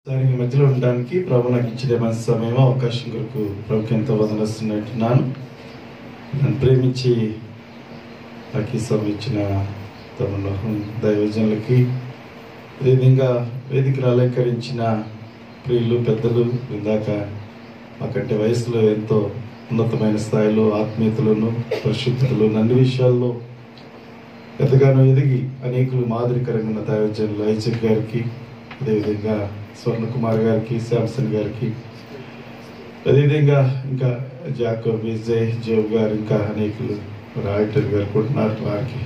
దానికి మధ్యలో ఉండడానికి ప్రభు నాకు ఇచ్చిన మంచి సమయం అవకాశం కొరకు ప్రభుకి ఎంతో వదలస్తున్నాను నన్ను ప్రేమించి నాకు ఈ సమయం ఇచ్చిన తమ దైవజనులకి అదేవిధంగా వేదికను అలంకరించిన ప్రియులు పెద్దలు ఇందాక మాకంటే వయసులో ఎంతో ఉన్నతమైన స్థాయిలో ఆత్మీయతలను పరిశుద్ధతలు అన్ని విషయాల్లో ఎంతగానో ఎదిగి అనేకులు మాదిరికరంగా ఉన్న దైవజనులు ఐచక్ గారికి అదేవిధంగా స్వర్ణ కుమార్ గారికి శాంసన్ గారికి అదేవిధంగా ఇంకా జాకబ్ విజయ్ జోబ్ గారు ఇంకా అనేకులు రాయిటర్ గారు కూడా ఉన్నారు వారికి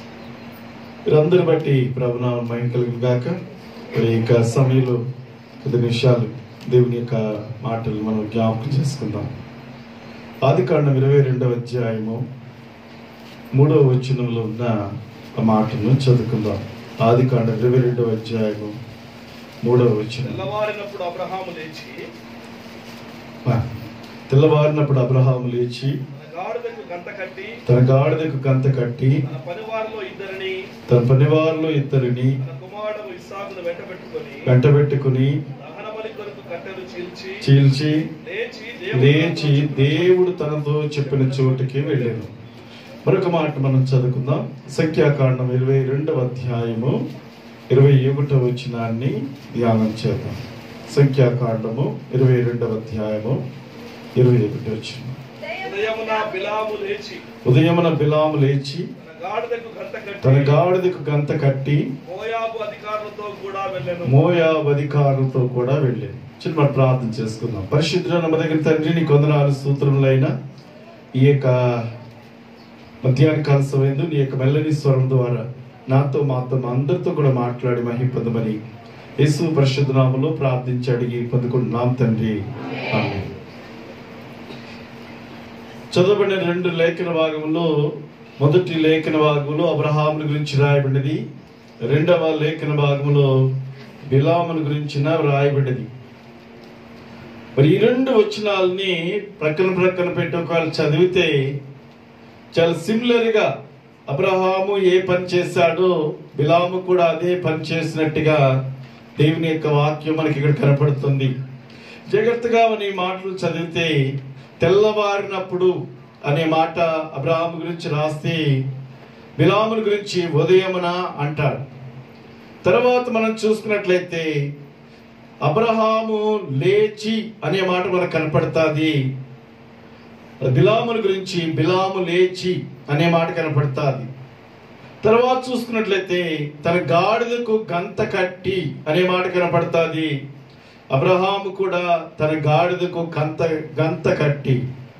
వీరందరూ బట్టి ప్రభునామం మహిమ కలిగిన గాక మరి ఇంకా సమయంలో కొద్ది నిమిషాలు దేవుని యొక్క మాటలు మనం జ్ఞాపకం చేసుకుందాం ఆది కాండం ఇరవై రెండవ అధ్యాయము మూడవ వచనంలో ఉన్న ఆ మాటను చదువుకుందాం ఆది కాండం ఇరవై రెండవ అధ్యాయము మూడవ వచనం తెల్లవారినప్పుడు అబ్రహాము లేచి ఆ, తెల్లవారినప్పుడు అబ్రహాము లేచి తన గాడిదకు గంత కట్టి తన గాడిదకు కంత కట్టి తన పనివారిలో ఇద్దరిని తన పనివారిలో ఇద్దరిని తన కుమారుడు ఇస్సాకును వెంటబెట్టుకొని వెంటబెట్టుకుని దహన బలి కొరకు కట్టెలు చీల్చి చీల్చి లేచి లేచి దేవుడు తనతో చెప్పిన చోటుకి వెళ్ళాను మరొక మాట మనం చదువుకుందాం సంఖ్యాకాండం ఇరవై రెండవ అధ్యాయము ఇరవై ఒకటవ వచనాన్ని ధ్యానం చేద్దాం సంఖ్యాకాండము ఇరవై రెండవ అధ్యాయము ఇరవై ఒకటి వచ్చిన ఉదయమున బిలాము లేచి ఉదయమున బిలాము లేచి తన గాడిదకు గంత తన కట్టి గాడిదకు గంత కట్టి మోయాబు అధికారులతో కూడా వెళ్ళాను మోయాబు అధికారులతో కూడా వెళ్ళాను చిన్న మనం ప్రార్థన చేసుకుందాం పరిశుద్ధ నమ్మ దగ్గర తండ్రి నీ కొందనాలు సూత్రములైన ఈ యొక్క మధ్యాహ్న కాల సమయంలో నీ యొక్క మెల్లని స్వరం ద్వారా నాతో మాతో మా అందరితో కూడా మాట్లాడి మహి పొందమని యేసు పరిశుద్ధ నామములో ప్రార్థించి అడిగి పొందుకుంటున్నాం తండ్రి ఆమేన్. చదవబడిన రెండు లేఖన భాగంలో మొదటి లేఖన భాగంలో అబ్రహాముల గురించి రాయబడినది రెండవ లేఖన భాగంలో బిలాముల గురించిన రాయబడినది మరి ఈ రెండు వచనాలని ప్రక్కన ప్రక్కన పెట్టి ఒకవేళ చదివితే చాలా సిమిలర్ గా అబ్రహాము ఏ పని చేశాడో బిలాము కూడా అదే పని చేసినట్టుగా దేవుని యొక్క వాక్యం మనకి ఇక్కడ కనపడుతుంది జాగ్రత్తగా మన ఈ మాటలు చదివితే తెల్లవారినప్పుడు అనే మాట అబ్రహాము గురించి రాస్తే బిలాముల గురించి ఉదయమున అంటాడు తర్వాత మనం చూసుకున్నట్లయితే అబ్రహాము లేచి అనే మాట మనకు కనపడుతుంది బిలాముల గురించి బిలాము లేచి అనే మాట కనపడుతుంది తర్వాత చూసుకున్నట్లయితే తన గాడిదకు గంత కట్టి అనే మాట కనపడుతుంది అబ్రహాము కూడా తన గాడిదకు గంత గంత కట్టి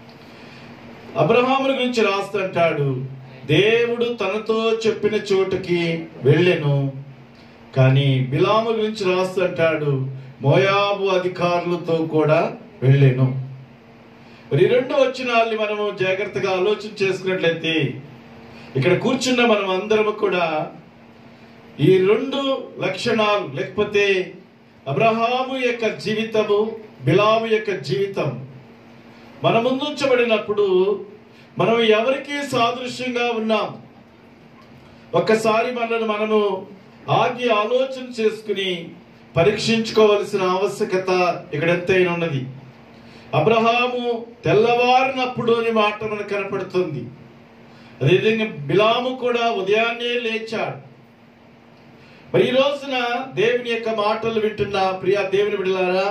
అబ్రహాముల గురించి రాస్తుంటాడు దేవుడు తనతో చెప్పిన చోటుకి వెళ్ళెను కానీ బిలాము గురించి రాస్తుంటాడు మోయాబు అధికారులతో కూడా వెళ్ళెను మరి ఈ రెండు వచనాల్ని మనము జాగ్రత్తగా ఆలోచన చేసుకున్నట్లయితే ఇక్కడ కూర్చున్న మనం అందరము కూడా ఈ రెండు లక్షణాలు లేకపోతే అబ్రహాము యొక్క జీవితము బిలాము యొక్క జీవితం మన ముందుంచబడినప్పుడు మనం ఎవరికి సాదృశ్యంగా ఉన్నాం ఒక్కసారి మనల్ని మనము ఆగి ఆలోచన చేసుకుని పరీక్షించుకోవలసిన ఆవశ్యకత ఇక్కడ ఎంతైనా ఉన్నది అబ్రహాము తెల్లవారినప్పుడు అని మాట మనకు కనపడుతుంది అదేవిధంగా బిలాము కూడా ఉదయాన్నే లేచాడు మరి ఈ రోజున దేవుని యొక్క మాటలు వింటున్న ప్రియా దేవుని బిడ్డలారా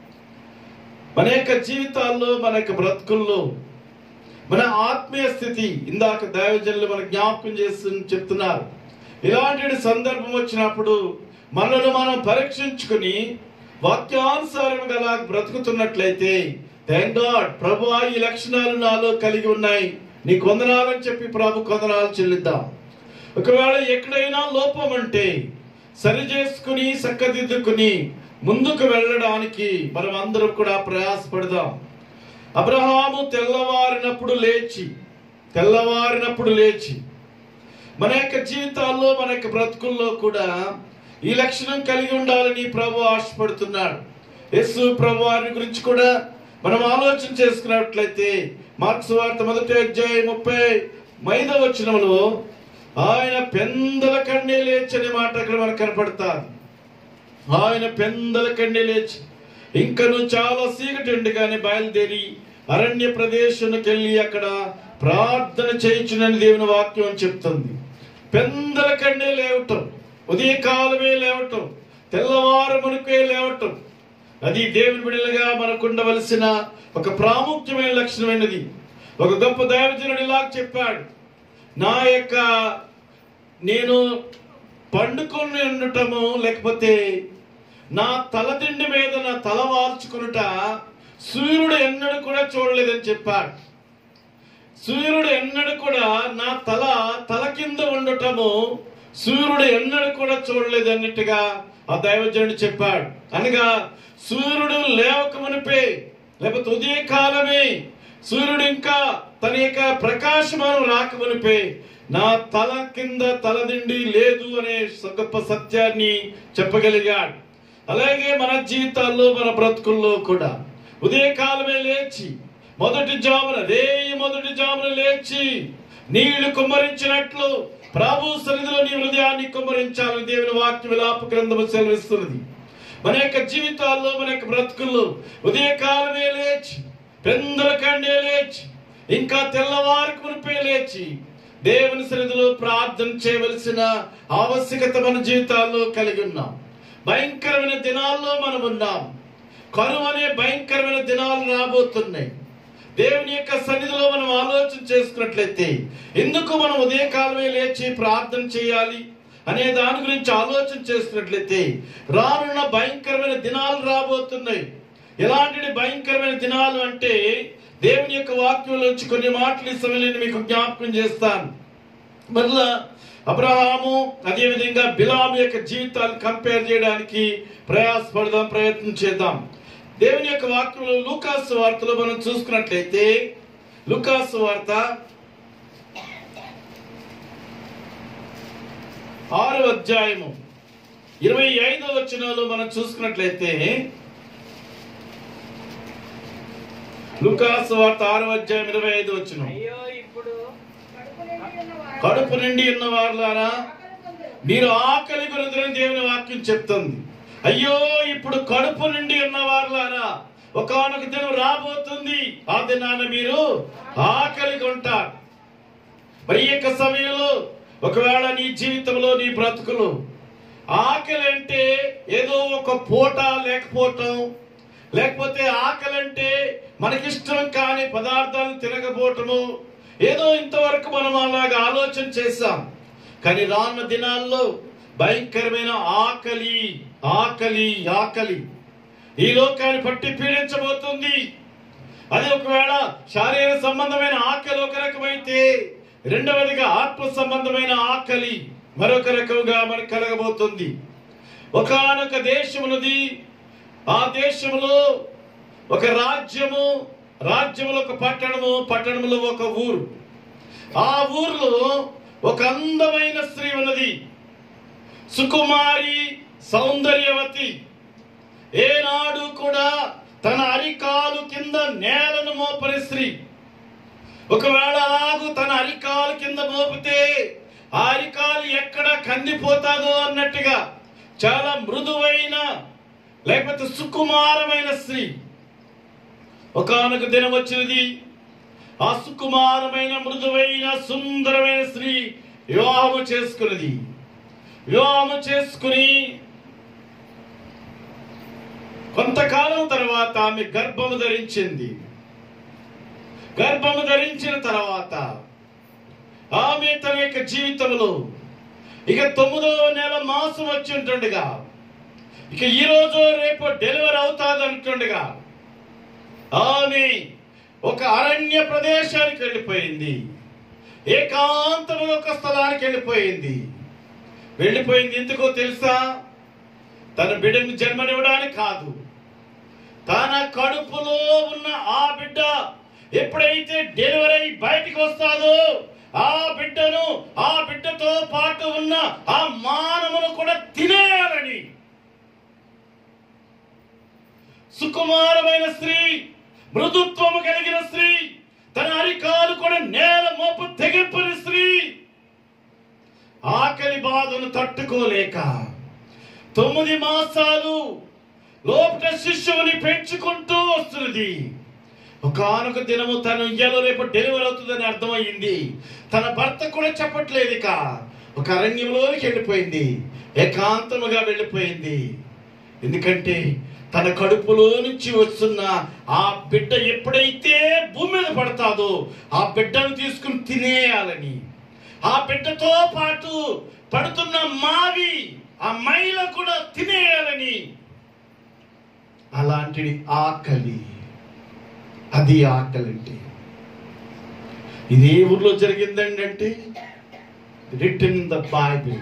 మన యొక్క జీవితాల్లో మన యొక్క బ్రతుకుల్లో మన ఆత్మీయ స్థితి ఇందాక దైవజనులు మన జ్ఞాపకం చేస్తు చెప్తున్నారు ఇలాంటి సందర్భం వచ్చినప్పుడు మనను మనం పరీక్షించుకుని వాక్యానుసారం గల బ్రతుకుతున్నట్లయితే థ్యాంక్ గాడ్ ప్రభు ఈ లక్షణాలు నాలో కలిగి ఉన్నాయి నీ కొందనాలని చెప్పి ప్రభు కొందనాలు చెల్లిద్దాం ఒకవేళ ఎక్కడైనా లోపం అంటే సరి చేసుకుని చక్కదిద్దుకుని ముందుకు వెళ్ళడానికి మనం అందరం కూడా ప్రయాసపడదాం అబ్రహాము తెల్లవారినప్పుడు లేచి తెల్లవారినప్పుడు లేచి మన యొక్క జీవితాల్లో మన యొక్క బ్రతుకుల్లో కూడా ఈ లక్షణం కలిగి ఉండాలని ప్రభు ఆశపడుతున్నాడు యేసు ప్రభు వారిని గురించి కూడా మనం ఆలోచన చేసుకున్నట్లయితే మార్క్స్ వార్త మొదటి అధ్యాయం ముప్పై ఐదవ వచనంలో ఆయన పెందల కన్నే లేచని మాట అక్కడ మనకు కనపడుతుంది ఆయన పెందల కండి లేచి ఇంకను చాలా సీకటి ఉండగానే బయలుదేరి అరణ్య ప్రదేశానికి వెళ్ళి అక్కడ ప్రార్థన చేయించునని దేవుని వాక్యం చెప్తుంది పెందల కండే లేవటం ఉదయకాలమే లేవటం తెల్లవారు మనకే లేవటం అది దేవుని బిడ్డలుగా మనకు ఉండవలసిన ఒక ప్రాముఖ్యమైన లక్షణమైనది ఒక గొప్ప దైవజనుడు ఇలా చెప్పాడు నా యొక్క నేను పండుకొని ఉండటము లేకపోతే నా తలదిండి మీద నా తల వాల్చుకునుట సూర్యుడు ఎన్నడూ కూడా చూడలేదని చెప్పాడు సూర్యుడు ఎన్నడూ కూడా నా తల తల కింద ఉండటము సూర్యుడు ఎన్నడూ కూడా చూడలేదు అన్నట్టుగా ఆ దైవజనుడు చెప్పాడు అనగా సూర్యుడు లేవకమునిపే లేకపోతే ఉదయకాలమే సూర్యుడు ఇంకా తన యొక్క ప్రకాశమానం రాకమునిపే నా తల కింద తలదిండి లేదు అనే గొప్ప సత్యాన్ని చెప్పగలిగాడు అలాగే మన జీవితాల్లో మన బ్రతుకుల్లో కూడా ఉదయకాలమే లేచి మొదటి జామున రే మొదటి జామున లేచి నీళ్లు కుమ్మరించినట్లు ప్రభు సన్నిధిలో నీ హృదయాన్ని కుమ్మరించాలని దేవుని వాక్య విలాప గ్రంథము సెలవిస్తున్నది మన యొక్క జీవితాల్లో మన యొక్క బ్రతుకుల్లో ఉదయకాలమే లేచి పెందల కండే లేచి ఇంకా తెల్లవారికి మునిపే లేచి దేవుని సన్నిధిలో ప్రార్థన చేయవలసిన ఆవశ్యకత మన జీవితాల్లో కలిగి ఉన్నాం భయంకరమైన దినాల్లో మనం ఉన్నాం కరువు అనే భయంకరమైన దినాలు రాబోతున్నాయి దేవుని యొక్క సన్నిధిలో మనం ఆలోచన చేసుకున్నట్లయితే ఎందుకు మనం ఉదయకాలమే లేచి ప్రార్థన చేయాలి అనే దాని గురించి ఆలోచన చేస్తున్నట్లయితే రానున్న భయంకరమైన దినాలు రాబోతున్నాయి ఎలాంటి భయంకరమైన దినాలు అంటే దేవుని యొక్క వాక్యంలోంచి కొన్ని మాటలు ఈ సమయంలో మీకు జ్ఞాపకం చేస్తాను మరలా అబ్రహాము అదేవిధంగా బిలాము యొక్క జీవితాలు కంపేర్ చేయడానికి ప్రయాసపడదాం ప్రయత్నం చేద్దాం దేవుని యొక్క వాక్యంలో లూకాసు వార్తలో మనం చూసుకున్నట్లయితే లూకాసు వార్త ఆరు అధ్యాయము ఇరవై ఐదో వచనంలో మనం చూసుకున్నట్లయితే లూకాసు వార్త ఆరో అధ్యాయం ఇరవై ఐదు వచనం అయ్యో ఇప్పుడు కడుపు నిండి ఉన్న వారులారా మీరు ఆకలి గురిందని దేవుని వాక్యం చెప్తుంది అయ్యో ఇప్పుడు కడుపు నిండి ఉన్న వారులారా ఒకనొక దినం రాబోతుంది ఆ దినాన మీరు ఆకలి కొంటారు మరి ఈ యొక్క సమయంలో ఒకవేళ నీ జీవితంలో నీ బ్రతుకులు ఆకలి అంటే ఏదో ఒక పూట లేకపోవటం లేకపోతే ఆకలి అంటే మనకిష్టం కాని పదార్థాలు తినకపోవటము ఏదో ఇంతవరకు మనం అలాగా ఆలోచన చేశాం కానీ రానున్న దినాల్లో భయంకరమైన ఆకలి ఆకలి ఆకలి ఈ లోకాన్ని పట్టి పీడించబోతుంది అది ఒకవేళ శారీరక సంబంధమైన ఆకలి ఒక రకమైతే రెండవదిగా ఆత్మ సంబంధమైన ఆకలి మరొక రకముగా మనకు కలగబోతుంది ఒకనొక దేశమునది ఆ దేశములో ఒక రాజ్యము రాజ్యములో ఒక పట్టణము పట్టణములో ఒక ఊరు ఆ ఊర్లో ఒక అందమైన స్త్రీ ఉన్నది సుకుమారి సౌందర్యవతి ఏనాడు కూడా తన అరికాలు కింద నేలను మోపని స్త్రీ ఒకవేళ అలాగూ తన అరికాలు కింద మోపితే ఆ అరికాలు ఎక్కడ కందిపోతాదో అన్నట్టుగా చాలా మృదువైన లేకపోతే సుకుమారమైన స్త్రీ ఒకనొక దినం వచ్చినది ఆ సుకుమారమైన మృదువైన సుందరమైన స్త్రీ వివాహము చేసుకున్నది వివాహము చేసుకుని కొంతకాలం తర్వాత ఆమె గర్భము ధరించింది గర్భము ధరించిన తర్వాత ఆమె తన యొక్క జీవితంలో ఇక తొమ్మిదవ నెల మాసం వచ్చి ఉంటుండగా ఇక ఈ రోజు రేపు డెలివరీ అవుతాది అంటుండగా ఆమె ఒక అరణ్య ప్రదేశానికి వెళ్ళిపోయింది ఏకాంతమైన ఒక స్థలానికి వెళ్ళిపోయింది వెళ్ళిపోయింది ఎందుకో తెలుసా తన బిడ్డను జన్మనివ్వడానికి కాదు తన కడుపులో ఉన్న ఆ బిడ్డ ఎప్పుడైతే డెలివరీ అయి బయటికి వస్తాదో ఆ బిడ్డను ఆ బిడ్డతో పాటు ఉన్న ఆ మానవును కూడా తినేయాలని సుకుమారమైన స్త్రీ మృదుత్వము కలిగిన స్త్రీ తన అరికాలు కూడా నేల మోపు తెగింపని స్త్రీ ఆకలి బాధను తట్టుకోలేక తొమ్మిది మాసాలు లోపల శిష్యువుని పెంచుకుంటూ వస్తున్నది ఒకనొక దినము తను ఇయ్యాలో రేపు డెలివరీ అవుతుందని అర్థమైంది తన భర్త కూడా చెప్పట్లేదు ఇక ఒక అరణ్యంలోనికి వెళ్ళిపోయింది ఏకాంతముగా వెళ్ళిపోయింది ఎందుకంటే తన కడుపులో నుంచి వస్తున్న ఆ బిడ్డ ఎప్పుడైతే భూమి మీద పడతాదో ఆ బిడ్డను తీసుకుని తినేయాలని ఆ బిడ్డతో పాటు పడుతున్న మావి ఆ మైల కూడా తినేయాలని అలాంటి ఆకలి అది ఆకలి అంటే ఇది ఏ ఊర్లో జరిగిందండి అంటే రిటర్న్ ద బైబిల్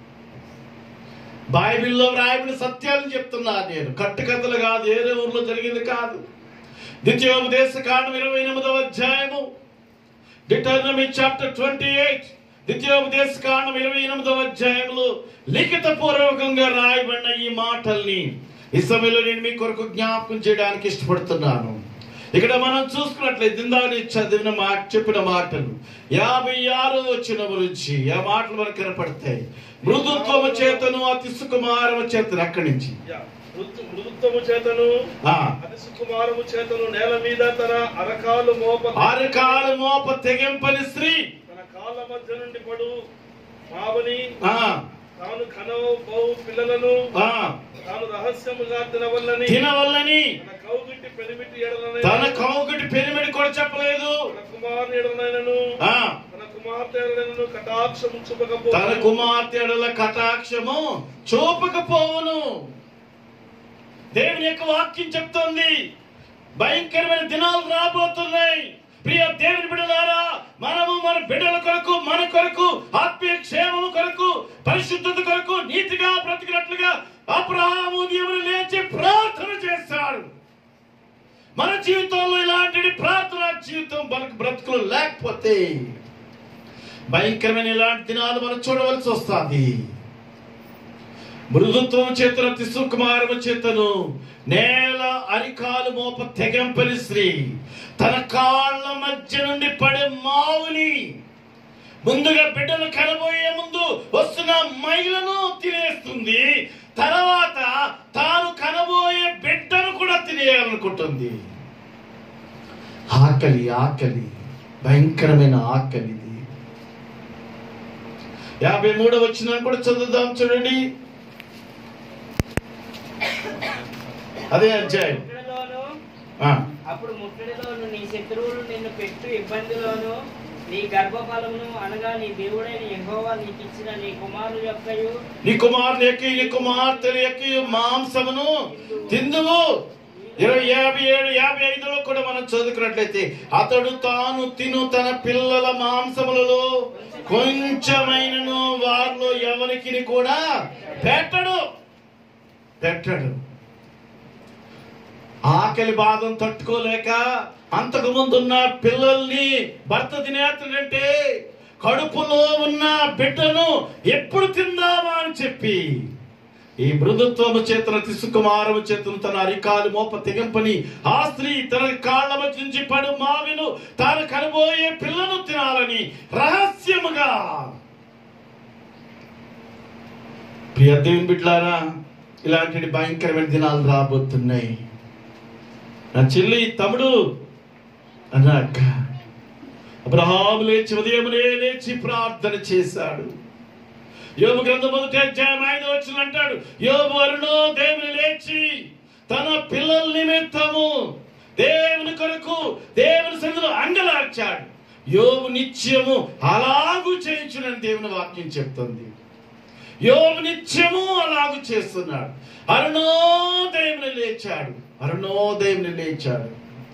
బైబిల్లో వ్రాయబడిన సత్యాలను చెప్తున్నా నేను కట్టుకథలు కాదు ఏరే ఊర్లో జరిగింది కాదు ద్వితీయోపదేశ కాండం ఇరవై ఎనిమిదవ అధ్యాయము డిటర్నమీ చాప్టర్ ట్వంటీ ఎయిట్ ద్వితీయోపదేశ కాండం ఇరవై ఎనిమిదవ అధ్యాయంలో లిఖిత పూర్వకంగా రాయబడిన ఈ మాటల్ని ఈ సమయంలో నేను మీ కొరకు జ్ఞాపకం చేయడానికి ఇష్టపడుతున్నాను ఇక్కడ మనం చూసుకున్నట్లయితే ఇందాక చదివిన మాట చెప్పిన మాటలు యాభై ఆరో వచ్చిన గురించి ఆ మాటలు మనకు కనపడతాయి మృదుత్వము చేతను అతి సుకుమారము చేతను అక్కడి నుంచి యా. మృదు- మృదుత్వము చేతను ఆ అతి సుకుమారము చేతను నేల మీద తన అరకాలు మోప అరకాల మోప తెగింపని స్త్రీ తన కాళ్ళ మధ్య నుండి పడు మావని ఆ తాను కనవు బహు పిల్లలను ఆ తాను రహస్యముగా తినవల్లని తినవల్లని తన కౌగిటి పెరిమిటి ఎడలనై తన కౌగుటి పెరిమిడి కూడా చెప్పలేదు తన కుమారుని ఎడలనైనను ఆ తన కుమార్తె ఎడలనైనను కటాక్షము చూపకపో తన కుమార్తెడల కటాక్షము చూపకపోవును దేవుని యొక్క వాక్యం చెప్తోంది భయంకరమైన దినాలు రాబోతున్నాయి ప్రియ దేవుని బిడ్డలారా మనము మన బిడ్డల కొరకు మన కొరకు ఆత్మీయ క్షేమము కొరకు పరిశుద్ధత కొరకు నీతిగా బ్రతికినట్లుగా అబ్రహాము దేవుని లేచి ప్రార్థన చేశాడు మన జీవితంలో ఇలాంటి ప్రార్థన జీవితం మనకు బ్రతుకులు లేకపోతే భయంకరమైన ఇలాంటి దినాలు మనం చూడవలసి వస్తుంది మృదుత్వం చేతను తిసుకుమారము చేతను నేల అరికాలు మోప తెగంపని స్త్రీ తన కాళ్ళ మధ్య నుండి పడే మావుని ముందుగా బిడ్డలు కనబోయే ముందు వస్తున్న మైలను తినేస్తుంది తర్వాత తాను కనబోయే బిడ్డను కూడా తినేయాలనుకుంటుంది ఆకలి ఆకలి భయంకరమైన ఆకలి ఇది యాభై మూడవ వచ్చిన కూడా చదువుదాం చూడండి అదే అధ్యాయం ముట్టడిలోను ఆ, అప్పుడు ముట్టడిలోను నీ శత్రువులు నిన్ను పెట్టు ఇబ్బందిలోను నీ గర్భఫలమును అనగా నీ దేవుడైన యెహోవా నీకు ఇచ్చిన నీ కుమారుడు యొక్కయు నీ కుమారుని ఎక్కి నీ కుమార్తెల ఎక్కి మాంసమును తిందువు ఇరవై యాభై ఏడు యాభై ఐదులో కూడా మనం చదువుకున్నట్లయితే అతడు తాను తిను తన పిల్లల మాంసములలో కొంచెమైనను వారిలో ఎవరికి కూడా పెట్టడు పెట్టడు ఆకలి బాధను తట్టుకోలేక అంతకు ముందున్న పిల్లల్ని భర్త తినేస్తుందంటే కడుపులో ఉన్న బిడ్డను ఎప్పుడు తిందామా అని చెప్పి ఈ మృదుత్వము చేతన తిసుకుమారము చేతను తన అరికాలు మోప తెగింపని ఆ స్త్రీ తన కాళ్ళ మధ్య నుంచి పడు మావిను తాను కనబోయే పిల్లను తినాలని రహస్యముగా ప్రియ దేవుని బిడ్లారా ఇలాంటి భయంకరమైన దినాలు రాబోతున్నాయి నా చెల్లి తమ్ముడు అన్నాక అబ్రహాము లేచి ఉదయమునే లేచి ప్రార్థన చేశాడు యోబు గ్రంథం మొదటి అధ్యాయం ఐదు వచ్చిన అంటాడు యోబు వరుణో దేవుని లేచి తన పిల్లల నిమిత్తము దేవుని కొరకు దేవుని సన్నిధిలో అంగలార్చాడు యోబు నిత్యము అలాగూ చేయించునని దేవుని వాక్యం చెప్తుంది యోబు నిత్యము అలాగూ చేస్తున్నాడు అరుణోదయముని లేచాడు అరుణోదయముని లేచాడు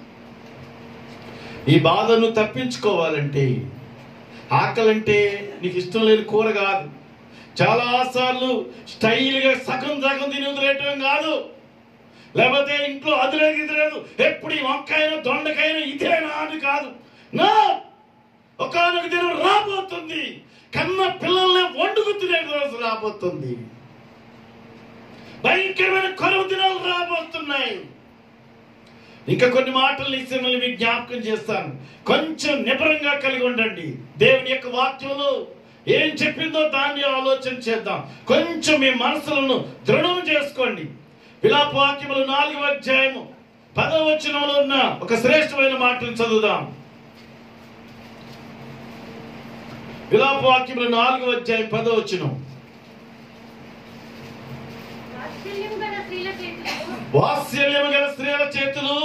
ఈ బాధను తప్పించుకోవాలంటే ఆకలంటే నీకు ఇష్టం లేని కూర కాదు చాలా సార్లు స్టైల్గా సగం సగం తిని వదిలేయటం కాదు లేకపోతే ఇంట్లో అదిలేదు ఇదిలేదు ఎప్పుడు ఈ వంకాయన దొండకాయన ఇదేనా అని కాదు నా ఒకనొక దినం రాబోతుంది కన్న పిల్లల్ని వండుకు తినే రోజు రాబోతుంది భయంకరమైన కరువు దినాలు రాబోతున్నాయి ఇంకా కొన్ని మాటలు ఇస్తే మళ్ళీ మీకు జ్ఞాపకం చేస్తాను కొంచెం నిబరంగా కలిగి ఉండండి దేవుని యొక్క వాక్యంలో ఏం చెప్పిందో దాన్ని ఆలోచన చేద్దాం కొంచెం మీ మనసులను దృఢం చేసుకోండి విలాపవాక్యములు నాలుగు అధ్యాయము పదవ వచనంలో ఉన్న ఒక శ్రేష్టమైన మాటలు చదువుదాం విలాపవాక్యములు నాలుగు అధ్యాయం పదవ వచనం వాత్సల్యము గల స్త్రీల చేతులు వాత్సల్యము గల స్త్రీల చేతులు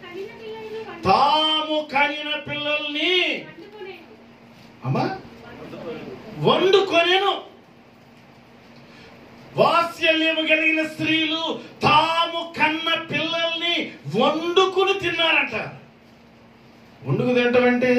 తాము కనిన పిల్లలను తాము కనిన పిల్లల్ని వండుకొనేను. అమ్మా వండుకొనేను వాత్సల్యము కలిగిన స్త్రీలు తాము కన్న పిల్లల్ని వండుకుని తిన్నారంట వండుకు తింటామంటే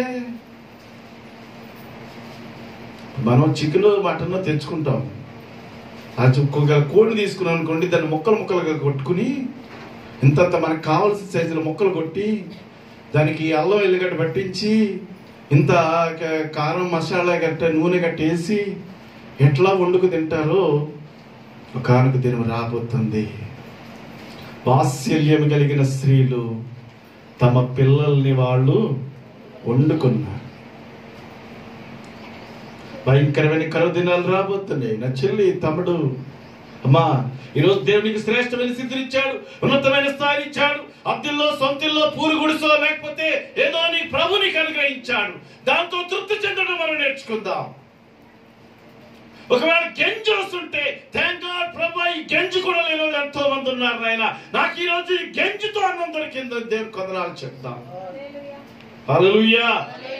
మనం చికెన్ మటన్ తెచ్చుకుంటాం అది ఒక్కొక్క కోడి తీసుకున్నాం అనుకోండి దాన్ని ముక్కలు ముక్కలుగా కొట్టుకుని ఇంతంత మనకు కావాల్సిన సైజులో ముక్కలు కొట్టి దానికి అల్లం ఎల్లిగడ్డ పట్టించి ఇంత క- కారం మసాలా గట్ట నూనె గట్ట వేసి ఎట్లా వండుకు తింటారో కానుక దినం రాబోతుంది వాత్సల్యం కలిగిన స్త్రీలు తమ పిల్లల్ని వాళ్ళు వండుకున్నారు భయంకరమైన కరువు దినాలు రాబోతున్నాయి నా చెల్లి తమ్ముడు అమ్మా ఈరోజు దేవునికి శ్రేష్టమైన స్థితిని ఇచ్చాడు ఉన్నతమైన స్థాయిని ఇచ్చాడు అద్దెల్లో సొంతిల్లో పూరు గుడిసో లేకపోతే ఏదో నీ ప్రభు నీకు అనుగ్రహించాడు దాంతో తృప్తి చెందడం మనం నేర్చుకుందాం ఒకవేళ గెంజి వస్తుంటే థ్యాంక్ గాడ్ ప్రభు ఈ గెంజి కూడా లేని వాళ్ళు ఎంతో మంది ఉన్నారు ఆయన నాకు ఈ రోజు ఈ గెంజితో అన్నం దొరికిందని దేవుని కొందనాలు చెప్తాం హల్లెలూయా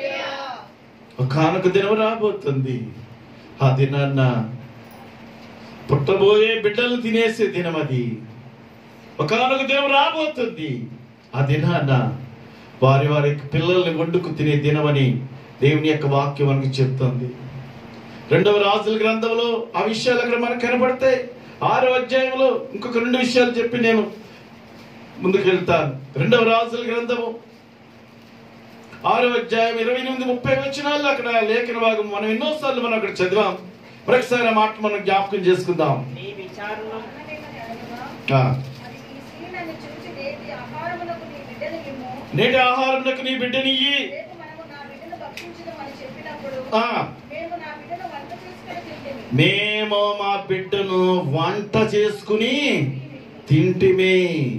ఒకనొక దినం రాబోతుంది ఆ దినాన్న పుట్టబోయే బిడ్డలు తినేసే దినం అది ఒకనొక దినం రాబోతుంది ఆ దినాన్న వారి వారి పిల్లల్ని వండుకు తినే దినమని దేవుని యొక్క వాక్యం మనకు చెప్తుంది రెండవ రాజుల గ్రంథంలో ఆ విషయాలు అక్కడ మనకు కనబడతాయి ఆరో అధ్యాయంలో ఇంకొక రెండు విషయాలు చెప్పి నేను ముందుకు వెళ్తాను రెండవ రాజుల గ్రంథము ఆరో అధ్యాయం ఇరవై ఎనిమిది ముప్పై వచ్చినాల్లో అక్కడ లేఖన భాగం మనం ఎన్నోసార్లు మనం అక్కడ చదివాం మరొకసారి ఆ మాట మనం జ్ఞాపకం చేసుకుందాం నీ విచారణ ఆ, అది ఈ స్త్రీ నన్ను చూసి నేటి ఆహారమునకు నీ బిడ్డను ఇమ్ము. నేటి ఆహారంకు నీ బిడ్డనియ్యి రేపు మనము నా బిడ్డను భక్షించుదామని చెప్పినప్పుడు ఆ, మేము నా బిడ్డను వంట చేసుకుని తింటిమి. మేము మా బిడ్డను వంట చేసుకుని తింటిమే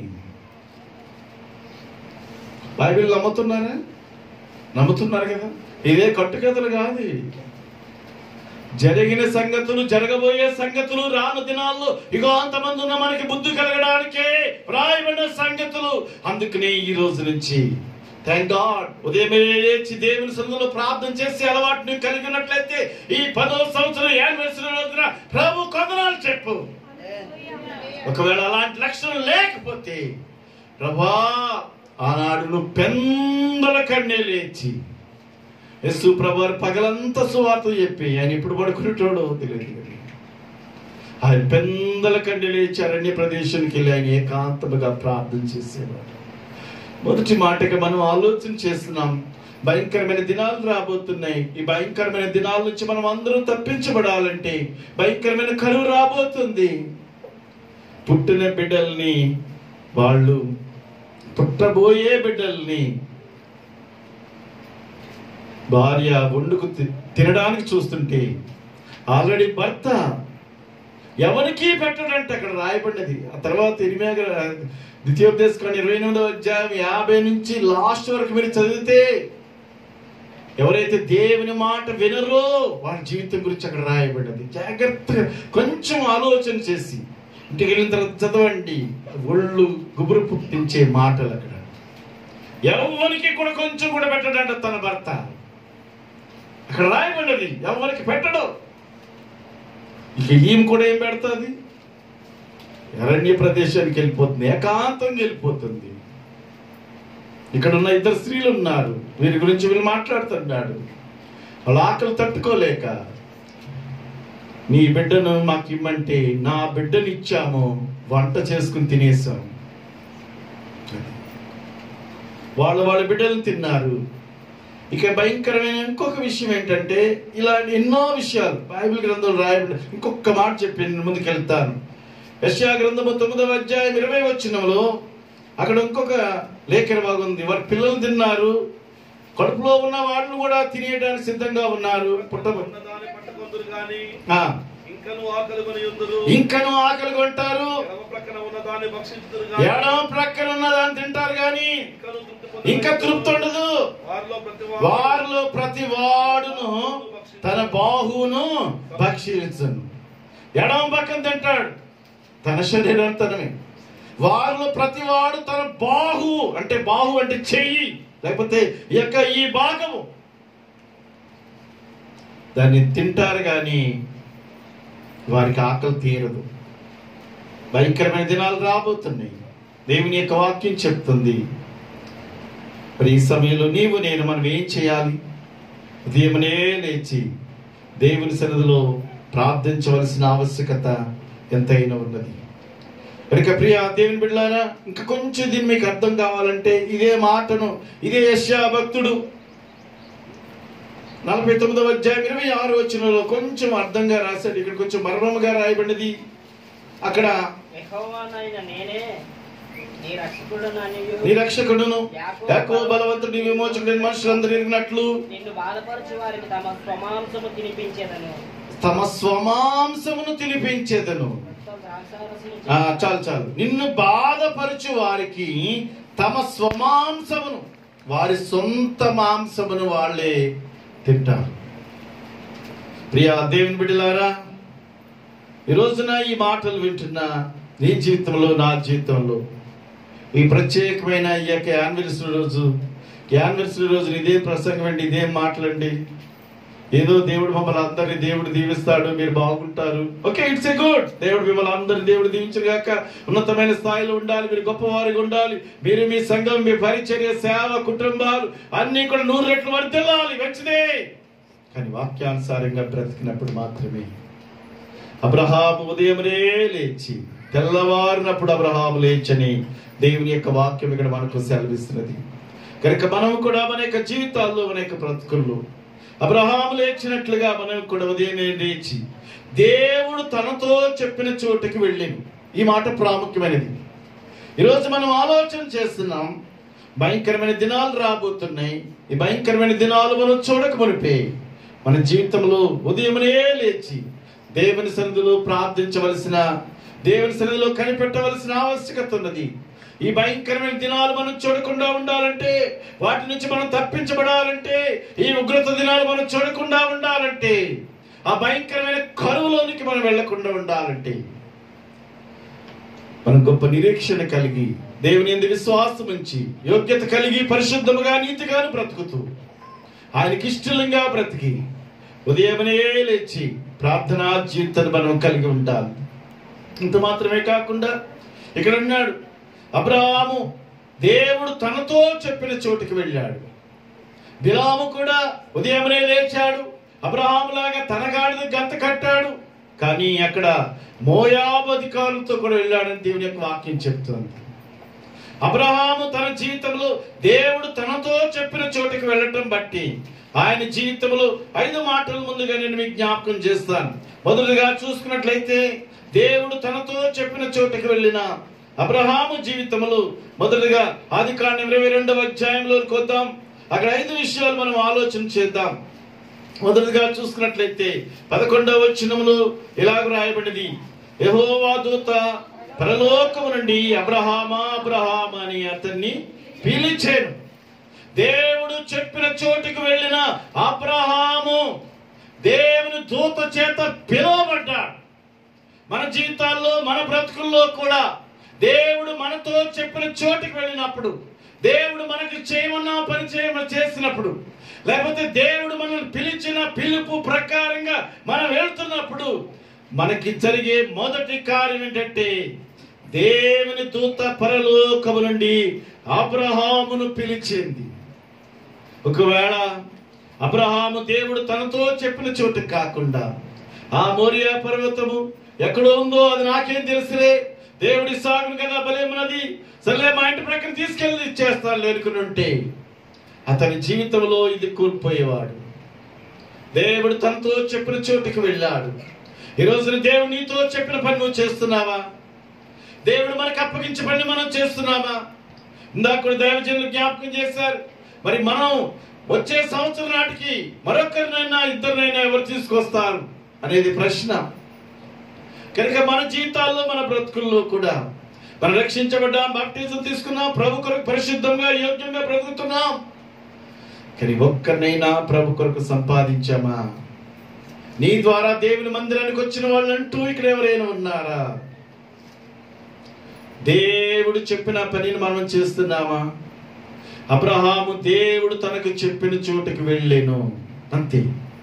బైబిల్ నమ్ముతున్నారా నమ్ముతున్నారు కదా ఇదే కట్టుకథలు కాదు జరిగిన సంగతులు జరగబోయే సంగతులు రాను దినాల్లో ఇగో అంతమంది ఉన్న మనకి బుద్ధి కలగడానికే రాయబడిన సంగతులు అందుకనే ఈ రోజు నుంచి థ్యాంక్ గాడ్ ఉదయమే లేచి దేవుని సన్నిధిలో ప్రార్థన చేసే అలవాటు నువ్వు కలిగి ఉన్నట్లయితే ఈ పదో సంవత్సరం యానివర్సరీ రోజున ప్రభు కొందనాలు చెప్పు ఒకవేళ అలాంటి లక్షణం లేకపోతే ప్రభా ఆనాడు నువ్వు పెందల కన్నే లేచి యస్సు ప్రభు వారు పగలంతా సువార్త చెప్పి ఆయన ఇప్పుడు పడుకునేటోడు తెలియదు కానీ. ఆయన పెందల కండి లేచి అరణ్య ప్రదేశానికి వెళ్ళి ఆయన ఏకాంతముగా ప్రార్థన చేసేవాడు మొదటి మాటగా మనం ఆలోచన చేస్తున్నాం భయంకరమైన దినాలు రాబోతున్నాయి ఈ భయంకరమైన దినాల నుంచి మనం అందరం తప్పించబడాలంటే భయంకరమైన కరువు రాబోతుంది పుట్టిన బిడ్డల్ని వాళ్ళు పుట్టబోయే బిడ్డల్ని భార్య వండుకు తి- తినడానికి చూస్తుంటే ఆల్రెడీ భర్త ఎవరికి పెట్టడంటే అక్కడ రాయబడినది ఆ తర్వాత ఎనిమిది ద్వితీయోపదేశం ఇరవై ఎనిమిదో అధ్యాయం యాభై నుంచి లాస్ట్ వరకు మీరు చదివితే ఎవరైతే దేవుని మాట వినరో వారి జీవితం గురించి అక్కడ రాయబడ్డది జాగ్రత్తగా కొంచెం ఆలోచన చేసి ఇంటికి వెళ్ళిన తర్వాత చదవండి ఒళ్ళు గుబురు పుట్టించే మాటలు అక్కడ ఎవరికి కూడా కొంచెం కూడా పెట్టడంట తన భర్త అక్కడ రాయబడ్డది ఎవరికి పెట్టడు ఇక ఈమె కూడా ఏం పెడుతుంది అరణ్య ప్రదేశానికి వెళ్ళిపోతుంది ఏకాంతంగా వెళ్ళిపోతుంది ఇక్కడ ఉన్న ఇద్దరు స్త్రీలు ఉన్నారు వీరి గురించి వీళ్ళు మాట్లాడుతున్నాడు వాళ్ళ ఆకలి తట్టుకోలేక నీ బిడ్డను మాకు ఇమ్మంటే నా బిడ్డని ఇచ్చాము వంట చేసుకుని తినేసాం వాళ్ళు వాళ్ళ బిడ్డలు తిన్నారు ఇక భయంకరమైన ఇంకొక విషయం ఏంటంటే ఇలాంటి ఎన్నో విషయాలు బైబిల్ గ్రంథం రాయబడి ఇంకొక మాట చెప్పి నేను ముందుకు వెళ్తాను యశ్యా గ్రంథము తొమ్మిదవ అధ్యాయం ఇరవై వచ్చినంలో అక్కడ ఇంకొక లేఖన భాగం ఉంది వారి పిల్లలు తిన్నారు కడుపులో ఉన్న వాళ్ళు కూడా తినేయడానికి సిద్ధంగా ఉన్నారు పుట్ట ఉన్నదాన్ని పట్టుకొని ఉందురు గాని ఆ, ఇంకను ఆకలి కొని ఉందురు ఇంకను ఆకలి కొంటారు ఎడమ ప్రక్కన ఉన్న దాన్ని భక్షించుదురు ఎడమ ప్రక్కన ఉన్న దాన్ని తింటారు గాని ఇంకను తృప్తి పొందుదురు. ఇంకా తృప్తి ఉండదు వారిలో ప్రతి వారిలో ప్రతి వాడును తన బాహువును భక్షించను ఎడమ పక్కన తింటాడు తన శరీరం తనమే వారిలో ప్రతి వాడు తన బాహు అంటే బాహు అంటే చెయ్యి లేకపోతే ఈ యొక్క ఈ భాగము దాన్ని తింటారు కానీ వారికి ఆకలి తీరదు భయంకరమైన దినాలు రాబోతున్నాయి దేవుని యొక్క వాక్యం చెప్తుంది మరి ఈ సమయంలో నీవు నేను మనం ఏం చేయాలి ఉదయమునే లేచి దేవుని సన్నిధిలో ప్రార్థించవలసిన ఆవశ్యకత ఎంతైనా ఉన్నది కనుక ప్రియ దేవుని బిడ్డారా ఇంకా కొంచెం దీన్ని మీకు అర్థం కావాలంటే ఇదే మాటను ఇదే యశ్యా భక్తుడు నలభై తొమ్మిదవ అధ్యాయం ఇరవై ఆరు వచ్చినలో కొంచెం అర్థంగా రాశాడు ఇక్కడ కొంచెం మర్మముగా రాయబడినది అక్కడ యెహోవానైన నేనే నీ రక్షకుడును అనియు నీ రక్షకుడును యాకో బలవంతుడు నీ విమోచకుడు మనుషులందరూ ఎరిగినట్లు నిన్ను బాధపరచు వారికి తమ స్వమాంసము తినిపించేదను తమ స్వమాంసమును తినిపించేదను మొత్తం ద్రాక్షారసము ఆ, చాలు చాలు నిన్ను బాధపరచు వారికి తమ స్వమాంసమును వారి సొంత మాంసమును వాళ్ళే తింటారు ప్రియా దేవుని బిడ్డలారా ఈ రోజున ఈ మాటలు వింటున్న నీ జీవితంలో నా జీవితంలో ఈ ప్రత్యేకమైన ఈ యొక్క యాన్వరిసరీ రోజు యాన్వరిసరీ రోజు ఇదే ప్రసంగం అండి ఇదేం మాటలండి ఏదో దేవుడు మమ్మల్ని అందరినీ దేవుడు దీవిస్తాడు మీరు బాగుంటారు ఓకే ఇట్స్ ఏ గుడ్ దేవుడు మిమ్మల్ని అందరిని దేవుడు దీవించగాక ఉన్నతమైన స్థాయిలో ఉండాలి మీరు గొప్పవారిగా ఉండాలి మీరు మీ సంఘం మీ పరిచర్య సేవ కుటుంబాలు అన్ని కూడా నూరు రెట్లు వర్తిల్లాలి మంచిదే కానీ వాక్యానుసారంగా బ్రతికినప్పుడు మాత్రమే అబ్రహాము ఉదయమునే లేచి తెల్లవారినప్పుడు అబ్రహాము లేచని దేవుని యొక్క వాక్యం ఇక్కడ మనకు సెలవిస్తున్నది కనుక మనం కూడా మన యొక్క జీవితాల్లో మన యొక్క బ్రతుకుల్లో అబ్రహాము లేచినట్లుగా మనం కూడా ఉదయమే లేచి దేవుడు తనతో చెప్పిన చోటుకి వెళ్ళాము ఈ మాట ప్రాముఖ్యమైనది ఈరోజు మనం ఆలోచన చేస్తున్నాం భయంకరమైన దినాలు రాబోతున్నాయి ఈ భయంకరమైన దినాలు మనం చూడక మునిపే మన జీవితంలో ఉదయమునే లేచి దేవుని సన్నిధిలో ప్రార్థించవలసిన దేవుని సన్నిధిలో కనిపెట్టవలసిన ఆవశ్యకత ఉన్నది ఈ భయంకరమైన దినాలు మనం చూడకుండా ఉండాలంటే వాటి నుంచి మనం తప్పించబడాలంటే ఈ ఉగ్రత దినాలు మనం చూడకుండా ఉండాలంటే ఆ భయంకరమైన కరువులోనికి మనం వెళ్లకుండా ఉండాలంటే మనం గొప్ప నిరీక్షణ కలిగి దేవుని ఎందు విశ్వాసం ఉంచి యోగ్యత కలిగి పరిశుద్ధముగా నీతిగాను బ్రతుకుతూ ఆయనకి ఇష్టంగా బ్రతికి ఉదయమనే లేచి ప్రార్థనా జీవితాన్ని మనం కలిగి ఉండాలి ఇంత మాత్రమే కాకుండా ఇక్కడ ఉన్నాడు అబ్రహాము దేవుడు తనతో చెప్పిన చోటుకి వెళ్ళాడు బిలాము కూడా ఉదయమనే లేచాడు అబ్రహాము లాగా తన గాడిద గంత కట్టాడు కానీ అక్కడ మోయాబు అధికారులతో కూడా వెళ్ళాడని దేవుని యొక్క వాక్యం చెప్తుంది అబ్రహాము తన జీవితంలో దేవుడు తనతో చెప్పిన చోటుకి వెళ్ళటం బట్టి ఆయన జీవితంలో ఐదు మాటల ముందుగా నేను మీకు జ్ఞాపకం చేస్తాను మొదలుగా చూసుకున్నట్లయితే దేవుడు తనతో చెప్పిన చోటుకి వెళ్ళిన అబ్రహాము జీవితంలో మొదలుగా ఆది కాండం ఇరవై రెండవ అధ్యాయంలోకి వద్దాం అక్కడ ఐదు విషయాలు మనం ఆలోచన చేద్దాం మొదటిగా చూసుకున్నట్లయితే పదకొండవ వచనములో ఇలాగ రాయబడింది యెహోవా దూత పరలోకము నుండి అబ్రహామా అబ్రహాం అని అతన్ని పిలిచాను దేవుడు చెప్పిన చోటుకు వెళ్ళిన అబ్రహాము దేవుని దూత చేత పిలువబడ్డాడు మన జీవితాల్లో మన బ్రతుకుల్లో కూడా దేవుడు మనతో చెప్పిన చోటుకి వెళ్ళినప్పుడు దేవుడు మనకి చేయమన్నా పని చేయమని చేసినప్పుడు లేకపోతే దేవుడు మనల్ని పిలిచిన పిలుపు ప్రకారంగా మనం వెళ్తున్నప్పుడు మనకి జరిగే మొదటి కార్యం ఏంటంటే దేవుని దూత పరలోకము నుండి అబ్రహామును పిలిచింది ఒకవేళ అబ్రహాము దేవుడు తనతో చెప్పిన చోటు కాకుండా ఆ మోరియా పర్వతము ఎక్కడో ఉందో అది నాకేం తెలుసులే దేవుడి సాగును కదా బలేమున్నది సర్లే మా ఇంటి ప్రక్కన తీసుకెళ్ళి ఇచ్చేస్తాను లేనుకుని ఉంటే అతని జీవితంలో ఇది కోల్పోయేవాడు దేవుడు తనతో చెప్పిన చోటుకి వెళ్ళాడు ఈ రోజున దేవుడు నీతో చెప్పిన పని నువ్వు చేస్తున్నావా దేవుడు మనకు అప్పగించే పని మనం చేస్తున్నామా ఇందాక కూడా దైవజనులు జ్ఞాపకం చేశారు మరి మనం వచ్చే సంవత్సరం నాటికి మరొకరినైనా ఇద్దరినైనా ఎవరు తీసుకొస్తారు అనేది ప్రశ్న కనుక మన జీవితాల్లో మన బ్రతుకుల్లో కూడా మనం రక్షించబడ్డాం బాప్టిజం తీసుకున్నాం ప్రభు కొరకు పరిశుద్ధంగా యోగ్యంగా బ్రతుకుతున్నాం కానీ ఒక్కరినైనా ప్రభు కొరకు సంపాదించామా నీ ద్వారా దేవుని మందిరానికి వచ్చిన వాళ్ళు అంటూ ఇక్కడ ఎవరైనా ఉన్నారా దేవుడు చెప్పిన పనిని మనం చేస్తున్నామా అబ్రహాము దేవుడు తనకు చెప్పిన చోటుకి వెళ్ళాను అంతే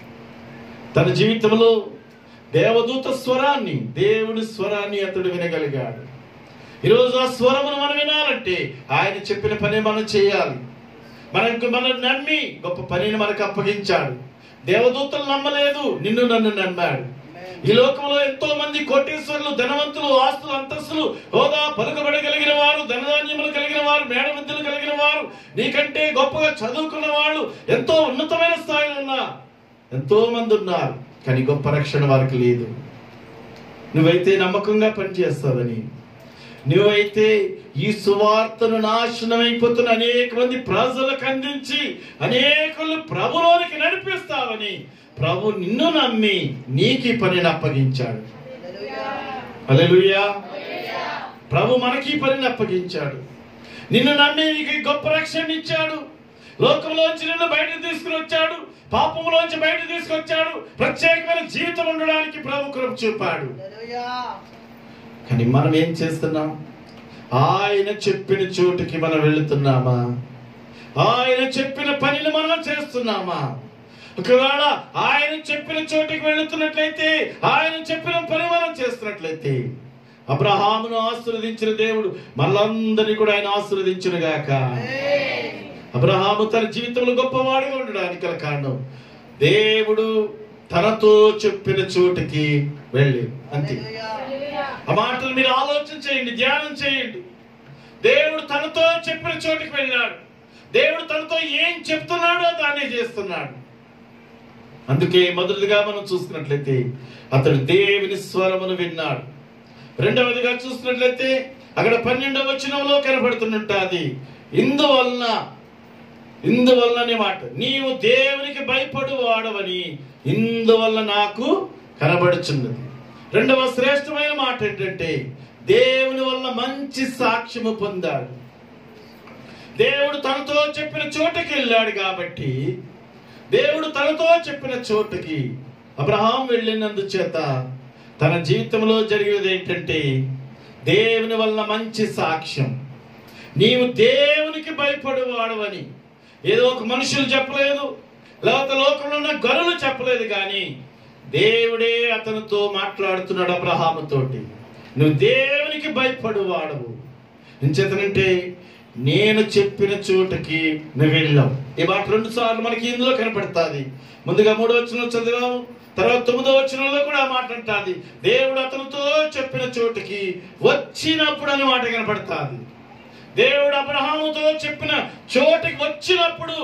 తన జీవితంలో దేవదూత స్వరాన్ని దేవుడి స్వరాన్ని అతడు వినగలిగాడు ఈరోజు ఆ స్వరమును మనం వినాలంటే ఆయన చెప్పిన పని మనం చేయాలి మనకు మనం నమ్మి గొప్ప పనిని మనకు అప్పగించాడు దేవదూతలు నమ్మలేదు నిన్ను నన్ను నమ్మాడు ఈ లోకంలో ఎంతో మంది కోటీశ్వరులు ధనవంతులు ఆస్తులు అంతస్తులు హోదా పలుకబడగలిగిన వారు ధనధాన్యములు కలిగిన వారు మేడ విద్యలు కలిగిన వారు నీకంటే గొప్పగా చదువుకున్న వాళ్ళు ఎంతో ఉన్నతమైన స్థాయిలో ఉన్న ఎంతో మంది ఉన్నారు కానీ గొప్ప రక్షణ వారికి లేదు నువ్వైతే నమ్మకంగా పనిచేస్తావని నువ్వైతే ఈ సువార్తను నాశనమైపోతున్న అనేక మంది ప్రజలకు అందించి అనేకులు ప్రభులోనికి నడిపిస్తావని ప్రభు నిన్ను నమ్మి నీకు ఈ పనిని అప్పగించాడు హల్లెలూయా ప్రభు మనకి ఈ పనిని అప్పగించాడు నిన్ను నమ్మి నీకు ఈ గొప్ప రక్షణ ఇచ్చాడు లోకంలోంచి నిన్ను బయటకు తీసుకుని వచ్చాడు పాపంలోంచి బయట తీసుకొచ్చాడు ప్రత్యేకమైన జీవితం ఉండడానికి ప్రభు కృప చూపాడు కానీ మనం ఏం చేస్తున్నాం ఆయన చెప్పిన చోటుకి మనం వెళుతున్నామా ఆయన చెప్పిన పనిని మనం చేస్తున్నామా ఒకవేళ ఆయన చెప్పిన చోటికి వెళుతున్నట్లయితే ఆయన చెప్పిన పని మనం చేస్తున్నట్లయితే అబ్రహామును ఆశీర్వదించిన దేవుడు మనందరినీ కూడా ఆయన ఆశీర్వదించిన గాక అబ్రహాము తన జీవితంలో గొప్పవాడిగా ఉండడానికి గల కారణం దేవుడు తనతో చెప్పిన చోటికి వెళ్ళి అంతే ఆ మాటలు మీరు ఆలోచన చేయండి ధ్యానం చేయండి దేవుడు తనతో చెప్పిన చోటికి వెళ్ళాడు దేవుడు తనతో ఏం చెప్తున్నాడో దాన్ని చేస్తున్నాడు అందుకే మొదటిగా మనం చూసుకున్నట్లయితే అతడు దేవుని స్వరమును విన్నాడు రెండవదిగా చూసినట్లయితే అక్కడ పన్నెండవ వచనంలో కనబడుతున్నట్టు ఇందువలన ఇందువలన అనే మాట నీవు దేవునికి భయపడు వాడవని ఇందువల్ల నాకు కనబడుచున్నది రెండవ శ్రేష్టమైన మాట ఏంటంటే దేవుని వల్ల మంచి సాక్ష్యము పొందాడు దేవుడు తనతో చెప్పిన చోటకి వెళ్ళాడు కాబట్టి దేవుడు తనతో చెప్పిన చోటుకి అబ్రహాం వెళ్ళినందుచేత తన జీవితంలో జరిగేది ఏంటంటే దేవుని వల్ల మంచి సాక్ష్యం నీవు దేవునికి భయపడేవాడవని ఏదో ఒక మనుషులు చెప్పలేదు లేకపోతే లోకంలో ఉన్న గనులు చెప్పలేదు కానీ దేవుడే అతనితో మాట్లాడుతున్నాడు అబ్రహాముతోటి నువ్వు దేవునికి భయపడువాడవు ఎంచేతనంటే నేను చెప్పిన చోటకి నువ్వు వెళ్ళావు ఈ మాట రెండు సార్లు మనకి ఇందులో కనపడుతుంది ముందుగా మూడో వచ్చిన చదివాము తర్వాత తొమ్మిదో వచనంలో కూడా ఆ మాట అంటుంది దేవుడు అతనితో చెప్పిన చోటుకి వచ్చినప్పుడు అని మాట కనపడుతుంది దేవుడు అబ్రహాముతో చెప్పిన చోటికి వచ్చినప్పుడు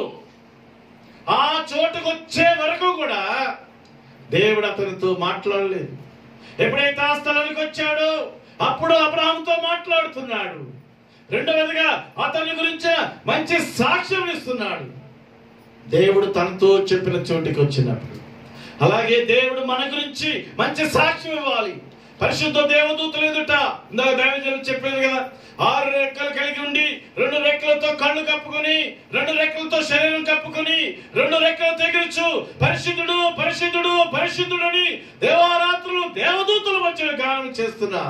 ఆ చోటుకు వచ్చే వరకు కూడా దేవుడు అతనితో మాట్లాడలేదు ఎప్పుడైతే ఆ స్థలానికి వచ్చాడో అప్పుడు అబ్రహాంతో మాట్లాడుతున్నాడు రెండవదిగా అతని గురించి మంచి సాక్ష్యం ఇస్తున్నాడు దేవుడు తనతో చెప్పిన చోటికి వచ్చినప్పుడు అలాగే దేవుడు మన గురించి మంచి సాక్ష్యం ఇవ్వాలి పరిశుద్ధ దేవదూతలు ఎదుట ఇందాక దైవజనులు చెప్పేది కదా ఆరు రెక్కలు కలిగి ఉండి రెండు రెక్కలతో కళ్ళు కప్పుకొని రెండు రెక్కలతో శరీరం కప్పుకొని రెండు రెక్కలతో ఎగురుచు పరిశుద్ధుడు పరిశుద్ధుడు పరిశుద్ధుడు అని దేవారాత్రులు దేవదూతల మధ్య గానం చేస్తున్నా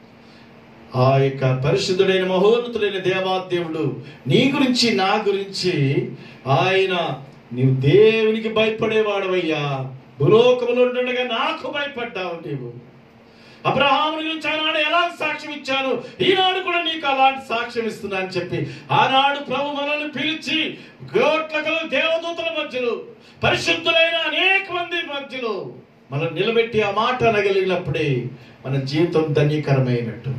ఆ యొక్క పరిశుద్ధుడైన మహోన్నతుడైన దేవాదేవుడు నీ గురించి నా గురించి ఆయన నీవు దేవునికి భయపడేవాడవయ్యా భూలోకములో ఉండగా నాకు భయపడ్డావు నీవు అబ్రహాము గురించి ఆనాడు ఎలా సాక్ష్యం ఇచ్చాను ఈనాడు కూడా నీకు అలాంటి సాక్ష్యం ఇస్తున్నా అని చెప్పి ఆనాడు ప్రభు మనల్ని పిలిచి కోట్ల కల దేవదూతల మధ్యలో పరిశుద్ధులైన అనేక మంది మధ్యలో మనం నిలబెట్టి ఆ మాట అనగలిగినప్పుడే మన జీవితం ధన్యకరమైనట్టు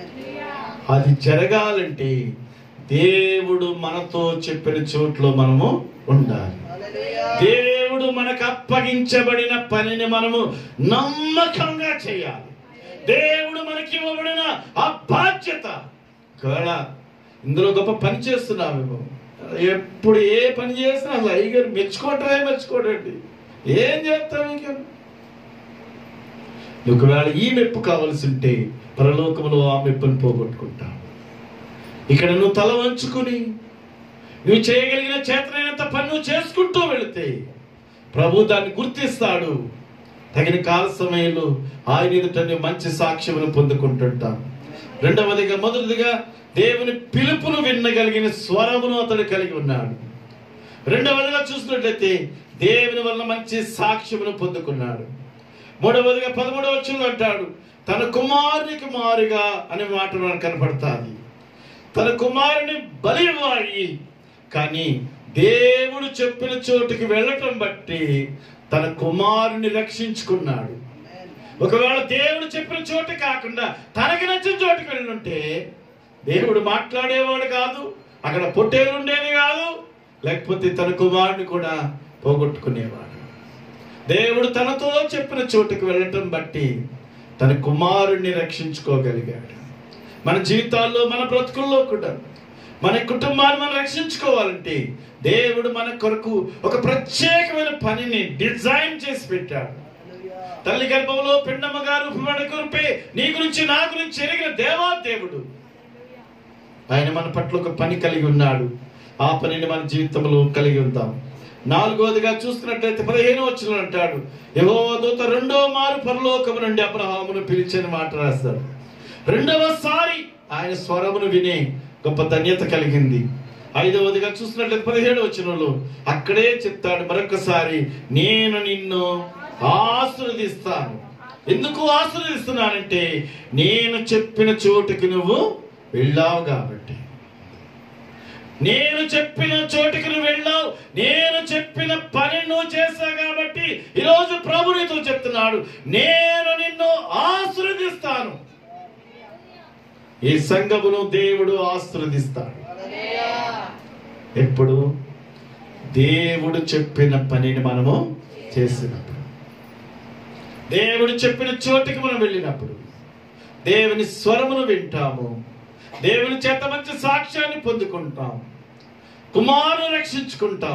అది జరగాలంటే దేవుడు మనతో చెప్పిన చోట్లో మనము ఉండాలి దేవుడు మనకు అప్పగించబడిన పనిని మనము నమ్మకంగా చేయాలి దేవుడు మనకి ఇవ్వబడిన ఆ బాధ్యత ఒకవేళ ఇందులో గొప్ప పని చేస్తున్నామేమో ఎప్పుడు ఏ పని చేసినా అసలు అయ్యగారు మెచ్చుకోవటమే మెచ్చుకోడండి ఏం చేస్తాం ఇంక ఒకవేళ ఈ మెప్పు కావలసి ఉంటే పరలోకములో ఆ మెప్పును పోగొట్టుకుంటావు ఇక్కడ నువ్వు తల వంచుకుని నువ్వు చేయగలిగిన చేతనైనంత పని నువ్వు చేసుకుంటూ వెళితే ప్రభు దాన్ని గుర్తిస్తాడు తగిన కాల సమయంలో ఆయన ఎదుట నువ్వు మంచి సాక్ష్యమును పొందుకుంటుంటాం రెండవదిగా మొదటిదిగా దేవుని పిలుపును వినగలిగిన స్వరమును అతడు కలిగి ఉన్నాడు రెండవదిగా చూసినట్లయితే దేవుని వల్ల మంచి సాక్ష్యమును పొందుకున్నాడు మూడవదిగా పదమూడవ వచ్చులు అంటాడు తన కుమారునికి మారుగా అనే మాట మనకు కనపడుతుంది తన కుమారుని బలి ఇవ్వాలి కానీ దేవుడు చెప్పిన చోటుకి వెళ్ళటం బట్టి తన కుమారుని రక్షించుకున్నాడు ఒకవేళ దేవుడు చెప్పిన చోటు కాకుండా తనకి నచ్చిన చోటుకి వెళ్ళుంటే దేవుడు మాట్లాడేవాడు కాదు అక్కడ పొట్టేలు ఉండేది కాదు లేకపోతే తన కుమారుని కూడా పోగొట్టుకునేవాడు దేవుడు తనతో చెప్పిన చోటుకు వెళ్ళటం బట్టి తన కుమారుణ్ణి రక్షించుకోగలిగాడు మన జీవితాల్లో మన బ్రతుకుల్లో కూడా మన కుటుంబాన్ని మనం రక్షించుకోవాలంటే దేవుడు మన కొరకు ఒక ప్రత్యేకమైన పనిని డిజైన్ చేసి పెట్టాడు తల్లి గర్భంలో పిండమ్మ గారు మన కురిపే నీ గురించి నా గురించి ఎరిగిన దేవా దేవుడు ఆయన మన పట్ల ఒక పని కలిగి ఉన్నాడు ఆ పనిని మన జీవితంలో కలిగి ఉందాం నాలుగవదిగా చూస్తున్నట్లయితే పదిహేను వచ్చిన అంటాడు యహో దూత రెండో మారు పరలోకము నుండి అబ్రహామును పిలిచిన మాట రాస్తాడు రెండవసారి ఆయన స్వరమును వినే గొప్ప ధన్యత కలిగింది ఐదవదిగా చూసినట్లయితే పదిహేడు వచనంలో అక్కడే చెప్తాడు మరొకసారి నేను నిన్ను ఆశీర్వదిస్తాను ఎందుకు ఆశీర్వదిస్తున్నానంటే నేను చెప్పిన చోటుకి నువ్వు వెళ్ళావు కాబట్టి నేను చెప్పిన చోటికి నువ్వు వెళ్ళావు నేను చెప్పిన పని నువ్వు చేశావు కాబట్టి ఈరోజు ప్రభు నీతో చెప్తున్నాడు నేను నిన్ను ఆశీర్వదిస్తాను ఈ సంఘమును దేవుడు ఆశీర్వదిస్తాడు ఎప్పుడు దేవుడు చెప్పిన పనిని మనము చేసినప్పుడు దేవుడు చెప్పిన చోటికి మనం వెళ్ళినప్పుడు దేవుని స్వరమును వింటాము దేవుని చేత మంచి సాక్ష్యాన్ని పొందుకుంటాం కుమారుని రక్షించుకుంటాం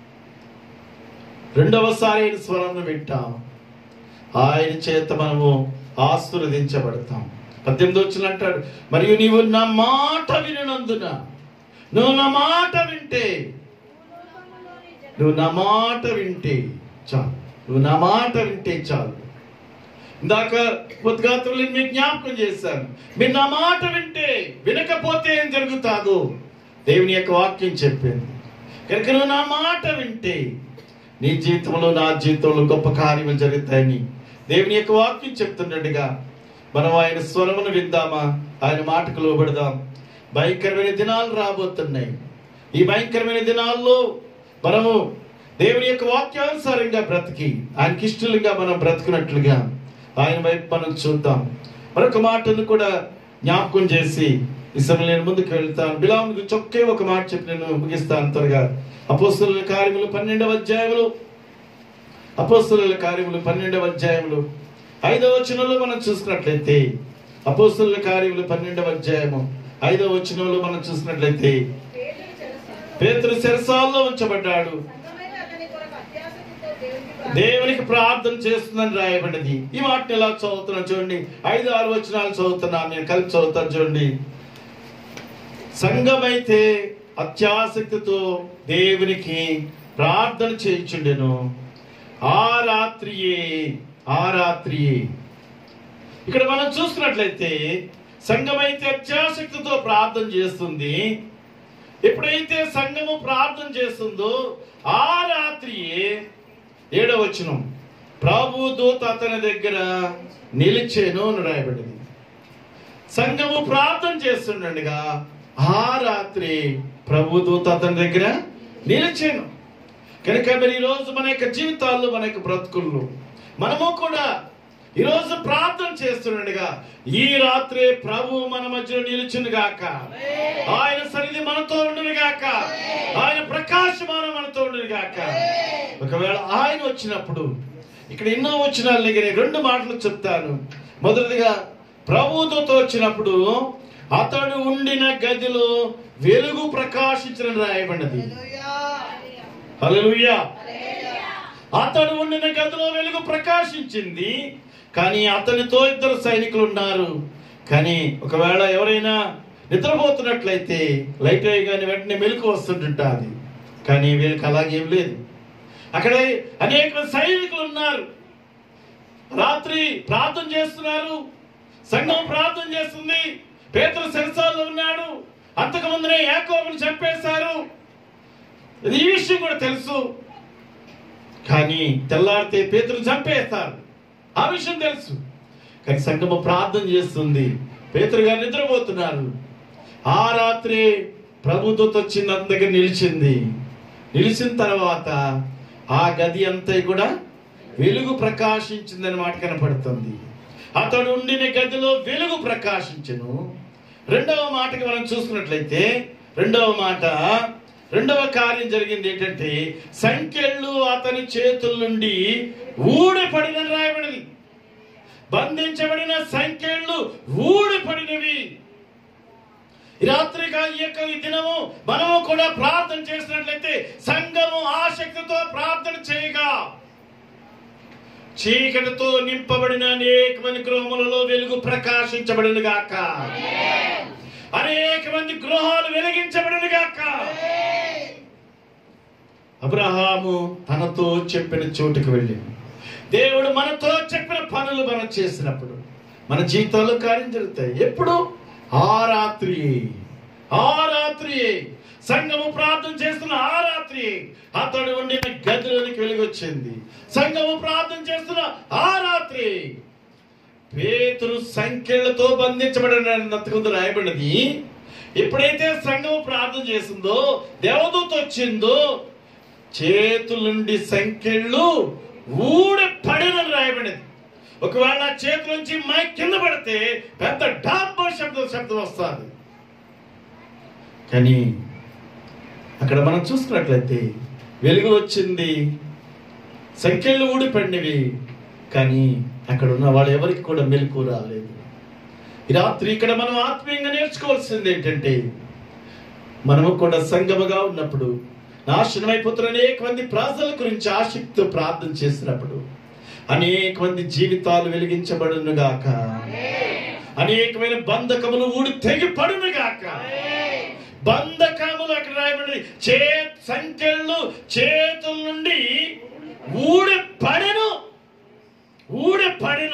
రెండవసారి ఆయన స్వరమును వింటాం ఆయన చేత మనము ఆశీర్వదించబడతాం పద్దెనిమిది వచ్చిన అంటాడు మరియు నీవు నా మాట వినందున నువ్వు నా మాట వింటే నువ్వు నా మాట వింటే చాలు నువ్వు నా మాట వింటే చాలు ఇందాక ఉద్ఘాతులు నేను మీకు జ్ఞాపకం చేశాను మీరు నా మాట వింటే వినకపోతే ఏం జరుగుతాదో దేవుని యొక్క వాక్యం చెప్పింది కనుక నువ్వు నా మాట వింటే నీ జీవితంలో నా జీవితంలో గొప్ప కార్యములు జరుగుతాయని దేవుని యొక్క వాక్యం చెప్తున్నట్టుగా మనం ఆయన స్వరమును విందామా ఆయన మాటకు లోబడదాం భయంకరమైన దినాలు రాబోతున్నాయి ఈ భయంకరమైన దినాల్లో మనము దేవుని యొక్క వాక్యానుసారంగా బ్రతికి ఆయనకి ఇష్టలుగా మనం బ్రతుకున్నట్లుగా ఆయన వైపు మనం చూద్దాం మరొక మాటను కూడా జ్ఞాపకం చేసి ఈ సమయంలో నేను ముందుకు వెళ్తాను బిలాం గురించి ఒకే ఒక మాట చెప్పి నేను ముగిస్తాను త్వరగా అపోస్తుల కార్యములు పన్నెండవ అధ్యాయములు అపోస్తుల కార్యములు పన్నెండవ అధ్యాయములు ఐదవ వచనంలో మనం చూసినట్లయితే అపోస్తుల కార్యములు పన్నెండవ అధ్యాయము ఐదవ వచనంలో మనం చూసినట్లయితే పేతురు చెరసాలలో పేతురు శిరసాల్లో ఉంచబడ్డాడు సంఘమైన అతని కొరకు అత్యాసక్తితో దేవునికి దేవునికి ప్రార్థన చేస్తుందని రాయబడింది ఈ మాటని ఎలా చదువుతున్నాను చూడండి ఐదు ఆరు వచనాలు చదువుతున్నాను నేను కలిపి చదువుతాను చూడండి సంఘమైతే అత్యాసక్తితో దేవునికి ప్రార్థన చేయించుండెను ఆ రాత్రియే ఆ రాత్రియే ఇక్కడ మనం చూస్తున్నట్లయితే సంఘమైతే అత్యాసక్తితో ప్రార్థన చేస్తుంది ఎప్పుడైతే సంఘము ప్రార్థన చేస్తుందో ఆ రాత్రియే ఏడవ వచనం ప్రభు దూత అతని దగ్గర నిలిచేను అని రాయబడింది సంఘము ప్రార్థన చేస్తుండగా ఆ రాత్రి ప్రభు దూత అతని దగ్గర నిలిచాను కనుక మరి ఈరోజు మన యొక్క జీవితాల్లో మన యొక్క బ్రతుకుల్లో మనము కూడా ఈరోజు ప్రార్థన చేస్తుండగా ఈ రాత్రే ప్రభు మన మధ్యలో నిలిచింది గాక ఆయన సన్నిధి మనతో ఉండును గాక ఆయన ప్రకాశమాన మనతో ఉండును గాక ఒకవేళ ఆయన వచ్చినప్పుడు ఇక్కడ ఎన్నో వచ్చిన దగ్గర రెండు మాటలు చెప్తాను మొదటిగా ప్రభువుతో వచ్చినప్పుడు అతడు ఉండిన గదిలో వెలుగు ప్రకాశించిన రాయబడినది హల్లెలూయా అతడు ఉండిన గదిలో వెలుగు ప్రకాశించింది కానీ అతనితో ఇద్దరు సైనికులు ఉన్నారు కానీ ఒకవేళ ఎవరైనా నిద్రపోతున్నట్లయితే లైట్ వేయగానే వెంటనే మెలకు వస్తుంటుంటుంది కానీ వీళ్ళకి అలాగేం లేదు అక్కడ అనేక సైనికులు ఉన్నారు రాత్రి ప్రార్థన చేస్తున్నారు సంఘం ప్రార్థన చేస్తుంది పేతురు సెరసాల్లో ఉన్నాడు అంతకు ముందరే యాకోబుని చంపేశారు ఇది ఈ విషయం కూడా తెలుసు కానీ తెల్లారితే పేతురు చంపేస్తారు ఆ విషయం తెలుసు కానీ సంఘము ప్రార్థన చేస్తుంది పేతురు గారు నిద్రపోతున్నారు ఆ రాత్రి ప్రభుత్వతో వచ్చిన దగ్గర నిలిచింది నిలిచిన తర్వాత ఆ గది అంతా కూడా వెలుగు ప్రకాశించిందని మాట కనపడుతుంది అతడు ఉండిన గదిలో వెలుగు ప్రకాశించను రెండవ మాటకి మనం చూసుకున్నట్లయితే రెండవ మాట రెండవ కార్యం జరిగింది ఏంటంటే సంఖ్యలు అతని చేతుల నుండి ఊడిపడిన రాయబడింది బంధించబడిన సంఖ్యలు ఊడిపడినవి ఈ రాత్రిగా ఈ యొక్క ఈ దినము మనము కూడా ప్రార్థన చేసినట్లయితే సంఘము ఆసక్తితో ప్రార్థన చేయగా చీకటితో నింపబడిన అనేక మంది గృహములలో వెలుగు ప్రకాశించబడిన గాక అనేక మంది గృహాలు వెలిగించబడిన గాక అబ్రహాము తనతో చెప్పిన చోటుకు వెళ్ళింది దేవుడు మనతో చెప్పిన పనులు మనం చేసినప్పుడు మన జీవితాల్లో కార్యం జరుగుతాయి ఎప్పుడు ఆ రాత్రి ఆ రాత్రి సంఘము ప్రార్థన చేస్తున్న ఆ రాత్రి అతడు ఉండిన గదిలోనికి వెలుగొచ్చింది సంఘము ప్రార్థన చేస్తున్న ఆ రాత్రి పేతురు సంఖ్యలతో బంధించబడినంతకు రాయబడినది ఎప్పుడైతే సంఘము ప్రార్థన చేసిందో దేవదూత వచ్చిందో చేతుల నుండి సంఖ్యలు ఊడి పడినని రాయబడింది ఒకవేళ నా చేతుల నుంచి మైక్ కింద పడితే పెద్ద డాబ్బో శబ్దం శబ్దం వస్తుంది కానీ అక్కడ మనం చూసుకున్నట్లయితే వెలుగు వచ్చింది సంఖ్యలు ఊడిపడినవి కానీ అక్కడ ఉన్న వాళ్ళు ఎవరికి కూడా మెలకు రాలేదు ఈ రాత్రి ఇక్కడ మనం ఆత్మీయంగా నేర్చుకోవాల్సింది ఏంటంటే మనము కూడా సంగముగా ఉన్నప్పుడు నాశనమైపోతున్న అనేక మంది ప్రజల గురించి ఆసక్తితో ప్రార్థన చేసినప్పుడు అనేక మంది జీవితాలు వెలిగించబడును గాక అనేకమైన బంధకములు ఊడి తెగి పడును గాక బంధకములు అక్కడ రాయబడి చే సంఖ్యలు చేతుల నుండి ఊడి పడెను ఊడి పడెను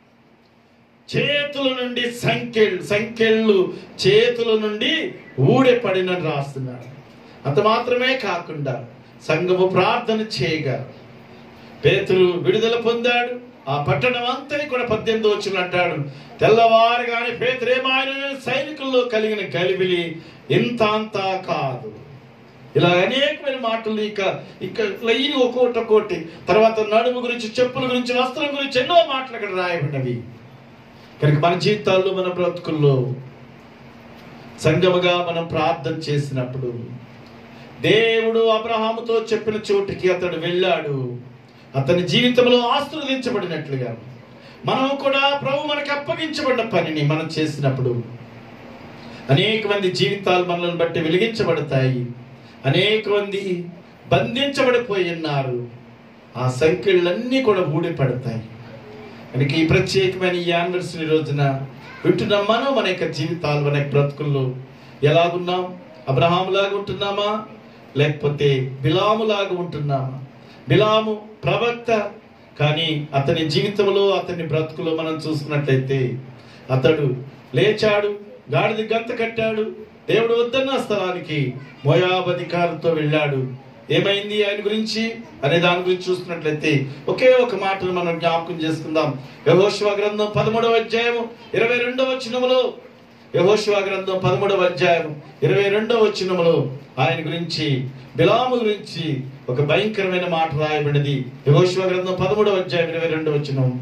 చేతుల నుండి సంఖ్యలు సంఖ్యలు చేతుల నుండి ఊడి పడినని రాస్తున్నాడు అంత మాత్రమే కాకుండా సంఘము ప్రార్థన చేయగా పేతురు విడుదల పొందాడు ఆ పట్టణం అంతా కూడా పద్దెనిమిది వచ్చిన అంటాడు తెల్లవారుగానే పేతురేమాయన సైనికుల్లో కలిగిన కలిబిలి ఇంత అంతా కాదు ఇలా అనేకమైన మాటలు ఇక ఇక లైన్ ఒక్కోటి ఒక్కోటి తర్వాత నడుము గురించి చెప్పుల గురించి వస్త్రం గురించి ఎన్నో మాటలు అక్కడ రాయబడినవి కనుక మన జీవితాల్లో మన బ్రతుకుల్లో సంగముగా మనం ప్రార్థన చేసినప్పుడు దేవుడు అబ్రహాముతో చెప్పిన చోటికి అతడు వెళ్ళాడు అతని జీవితంలో ఆశీర్వదించబడినట్లుగా మనం కూడా ప్రభు మనకి అప్పగించబడిన పనిని మనం చేసినప్పుడు అనేక మంది జీవితాలు మనల్ని బట్టి వెలిగించబడతాయి అనేక మంది బంధించబడిపోయి ఉన్నారు ఆ సంఖ్యలన్నీ కూడా ఊడిపడతాయి కనుక ఈ ప్రత్యేకమైన ఈ యానివర్సరీ రోజున వింటున్న మనం మన యొక్క జీవితాలు మన యొక్క బ్రతుకుల్లో ఎలాగున్నాం అబ్రహాములాగా ఉంటున్నామా లేకపోతే బిలాములాగా ఉంటున్నామా బిలాము ప్రవక్త కానీ అతని జీవితంలో అతని బ్రతుకులో మనం చూసుకున్నట్లయితే అతడు లేచాడు గాడిద గంత కట్టాడు దేవుడు వద్దన్న స్థలానికి మోయాబ్ అధికారులతో వెళ్ళాడు ఏమైంది ఆయన గురించి అనే దాని గురించి చూస్తున్నట్లయితే ఒకే ఒక మాటను మనం జ్ఞాపకం చేసుకుందాం యహోశివ గ్రంథం పదమూడవ అధ్యాయము ఇరవై రెండవ వచనములో యహోశివ గ్రంథం పదమూడవ అధ్యాయం ఇరవై రెండవ వచనములో ఆయన గురించి బిలాము గురించి ఒక భయంకరమైన మాట రాయబడినది యహోశివ గ్రంథం పదమూడవ అధ్యాయం ఇరవై రెండవ వచనం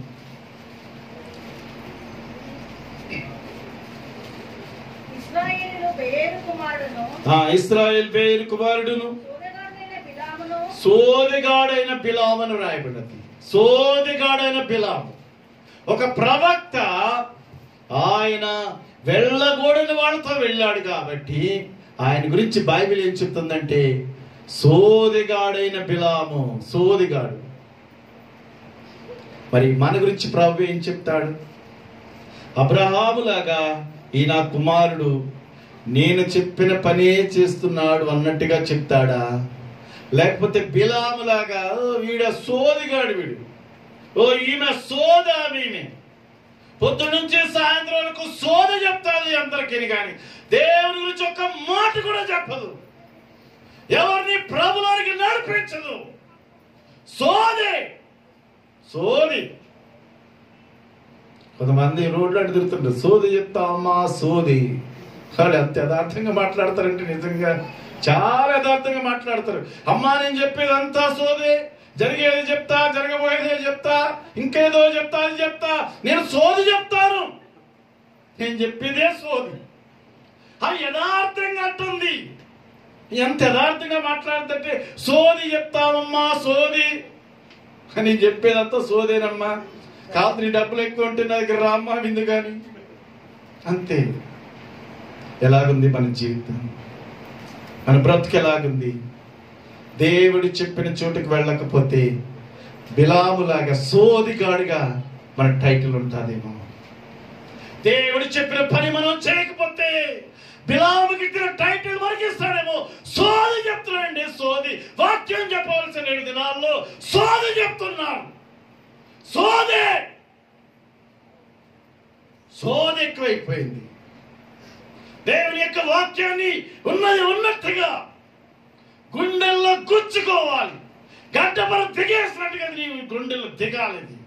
ఇశ్రాయేలు బెయేరు కుమారుడును ఆ ఇస్రాయేల్ పేరు కుమారుడును సూర్యగాడైన బిలామును సోదిగాడైన బిలామను రాయబడినది సోదిగాడైన బిలాము ఒక ప్రవక్త ఆయన వెళ్ళకూడని వాళ్ళతో వెళ్ళాడు కాబట్టి ఆయన గురించి బైబిల్ ఏం చెప్తుందంటే సోదిగాడైన బిలాము సోదిగాడు మరి మన గురించి ప్రభు ఏం చెప్తాడు అబ్రహాములాగా ఈ నా కుమారుడు నేను చెప్పిన పనే చేస్తున్నాడు అన్నట్టుగా చెప్తాడా లేకపోతే బిలాములాగా "ఓ, వీడ సోదిగాడు వీడు ఓ ఈమె సోద ఈమె పొద్దు నుంచి సాయంత్రం వరకు సోద చెప్తాది అందరికీ కానీ దేవుని గురించి ఒక్క మాట కూడా చెప్పదు ఎవరిని ప్రభులోనికి నడిపించదు సోది సోది కొంతమంది రోడ్లు అటు తిరుగుతుంటారు సోది చెప్తామా సోది వాళ్ళు అంత యథార్థంగా మాట్లాడతారంటే నిజంగా చాలా యథార్థంగా మాట్లాడతారు అమ్మా నేను చెప్పేది అంతా సోదే జరిగేది చెప్తా జరగబోయేది చెప్తా ఇంకేదో చెప్తా అది చెప్తా నేను సోది చెప్తాను నేను చెప్పేదే సోది అది యథార్థంగా అంటుంది ఎంత యథార్థంగా మాట్లాడుతుంటే సోది చెప్తామమ్మా సోది అని చెప్పేదంతా సోదేనమ్మా కాదు నీ డబ్బులు ఎక్కువ ఉంటే నా దగ్గర రామ్మా విందు కానీ అంతే ఎలాగుంది మన జీవితం మన బ్రతుకు ఎలాగుంది దేవుడు చెప్పిన చోటుకు వెళ్ళకపోతే బిలాములాగా సోదిగాడిగా మన టైటిల్ ఉంటుందేమో దేవుడు చెప్పిన పని మనం చేయకపోతే బిలాముకి ఇచ్చిన టైటిల్ వరకు ఇస్తాడేమో సోది చెప్తున్నాడండి సోది వాక్యం చెప్పవలసిన ఏడు దినాల్లో సోది చెప్తున్నారు సోదే సోది ఎక్కువైపోయింది దేవుని యొక్క వాక్యాన్ని ఉన్నది ఉన్నట్టుగా గుండెల్లో గుచ్చుకోవాలి గడ్డపర దిగేసినట్టుగా నీ గుండెల్లో దిగాలి ఇది.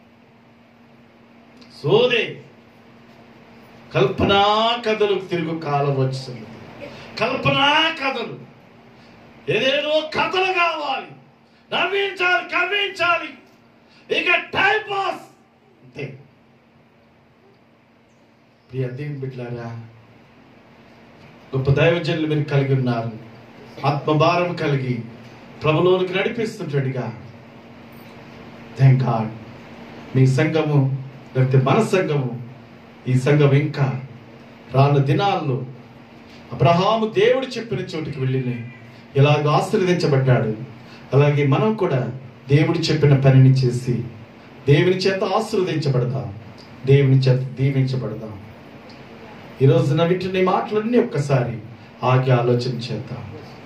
సోదే కల్పనా కథలు తిరుగు కాలం వచ్చింది కల్పనా కథలు ఏదేదో కథలు కావాలి నవ్వించాలి కవ్వించాలి ఇక టైం పాస్ అంతే ప్రియ దేవుని బిడ్డలారా గొప్ప దైవజనులు మీరు కలిగి ఉన్నారు ఆత్మభారం కలిగి ప్రభులోనికి నడిపిస్తుంటాడుగా థ్యాంక్ గాడ్ మీ సంఘము లేకపోతే మన సంఘము ఈ సంఘం ఇంకా రాను దినాల్లో అబ్రహాము దేవుడు చెప్పిన చోటికి వెళ్ళినాయి ఇలాగ ఆశీర్వదించబడ్డాడు అలాగే మనం కూడా దేవుడు చెప్పిన పనిని చేసి దేవుని చేత ఆశీర్వదించబడదాం దేవుని చేత దీవించబడదాం ఈ రోజున వీటిని మాటలన్నీ ఒక్కసారి ఆగి ఆలోచన చేద్దాం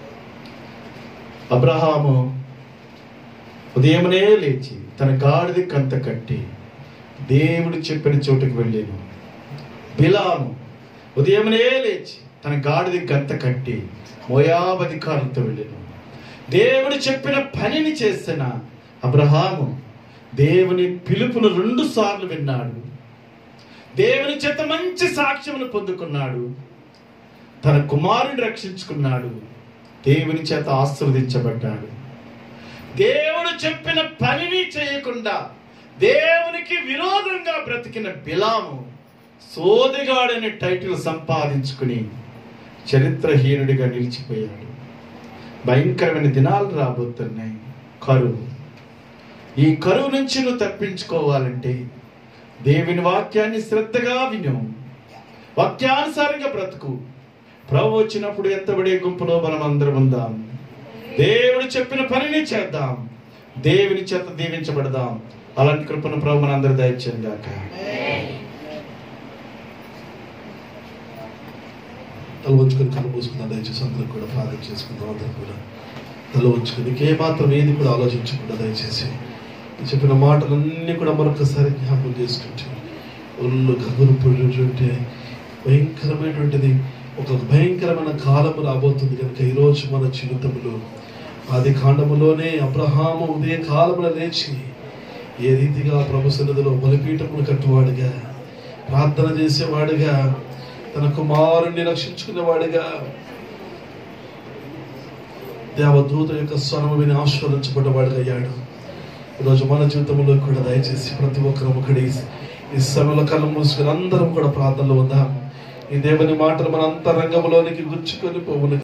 అబ్రహాము ఉదయమునే లేచి తన గాడిద కంత కట్టి దేవుడు చెప్పిన చోటుకు వెళ్ళాను బిలాము ఉదయమునే లేచి తన గాడిద గంత కట్టి మోయాబధికారులతో వెళ్ళాను దేవుడు చెప్పిన పనిని చేసిన అబ్రహాము దేవుని పిలుపును రెండు సార్లు విన్నాడు దేవుని చేత మంచి సాక్ష్యమును పొందుకున్నాడు తన కుమారుని రక్షించుకున్నాడు దేవుని చేత ఆశీర్వదించబడ్డాడు దేవుడు చెప్పిన పనిని చేయకుండా దేవునికి విరోధంగా బ్రతికిన బిలాము సోదిగాడని టైటిల్ సంపాదించుకుని చరిత్రహీనుడిగా నిలిచిపోయాడు భయంకరమైన దినాలు రాబోతున్నాయి కరువు ఈ కరువు నుంచి నువ్వు తప్పించుకోవాలంటే దేవుని వాక్యాన్ని శ్రద్ధగా విను వాక్యానుసారంగా బ్రతుకు ప్రభు వచ్చినప్పుడు ఎత్తబడే గుంపులో మనం అందరం ఉందాం దేవుడు చెప్పిన పనిని చేద్దాం దేవుని చేత దీవించబడదాం అలాంటి కృపను ప్రభు మన అందరి దయచేయండి గాక తల వంచుకొని కళ్ళు మూసుకుందాం దయచేసి అందరం కూడా ప్రార్థన చేసుకుందాం అందరం కూడా తల వంచుకొని ఏ మాత్రం ఏది కూడా ఆలోచించకుండా దయచేసి ఈ చెప్పిన మాటలన్నీ కూడా మరొకసారి జ్ఞాపకం చేసుకుంటే ఒళ్ళు గగురుపడినటువంటి భయంకరమైనటువంటిది ఒక భయంకరమైన కాలము రాబోతుంది కనుక ఈరోజు మన జీవితంలో ఆది కాండములోనే అబ్రహాము ఉదయ కాలమున లేచి ఏ రీతిగా ప్రభు సన్నిధిలో బలిపీఠమును కట్టువాడుగా ప్రార్థన చేసేవాడుగా తన కుమారుణ్ణి రక్షించుకునేవాడుగా దేవదూత యొక్క స్వరము విని ఆశీర్వదించబడ్డవాడుగా అయ్యాడు ఈరోజు మన జీవితంలో కూడా దయచేసి ప్రతి ఒక్కరు ఒకటి ఈ సమయంలో కళ్ళు మూసుకుని అందరం కూడా ప్రార్థనలో ఉందాం ఈ దేవుని మాటలు మన అంతరంగంలోనికి గుచ్చుకొని పోవును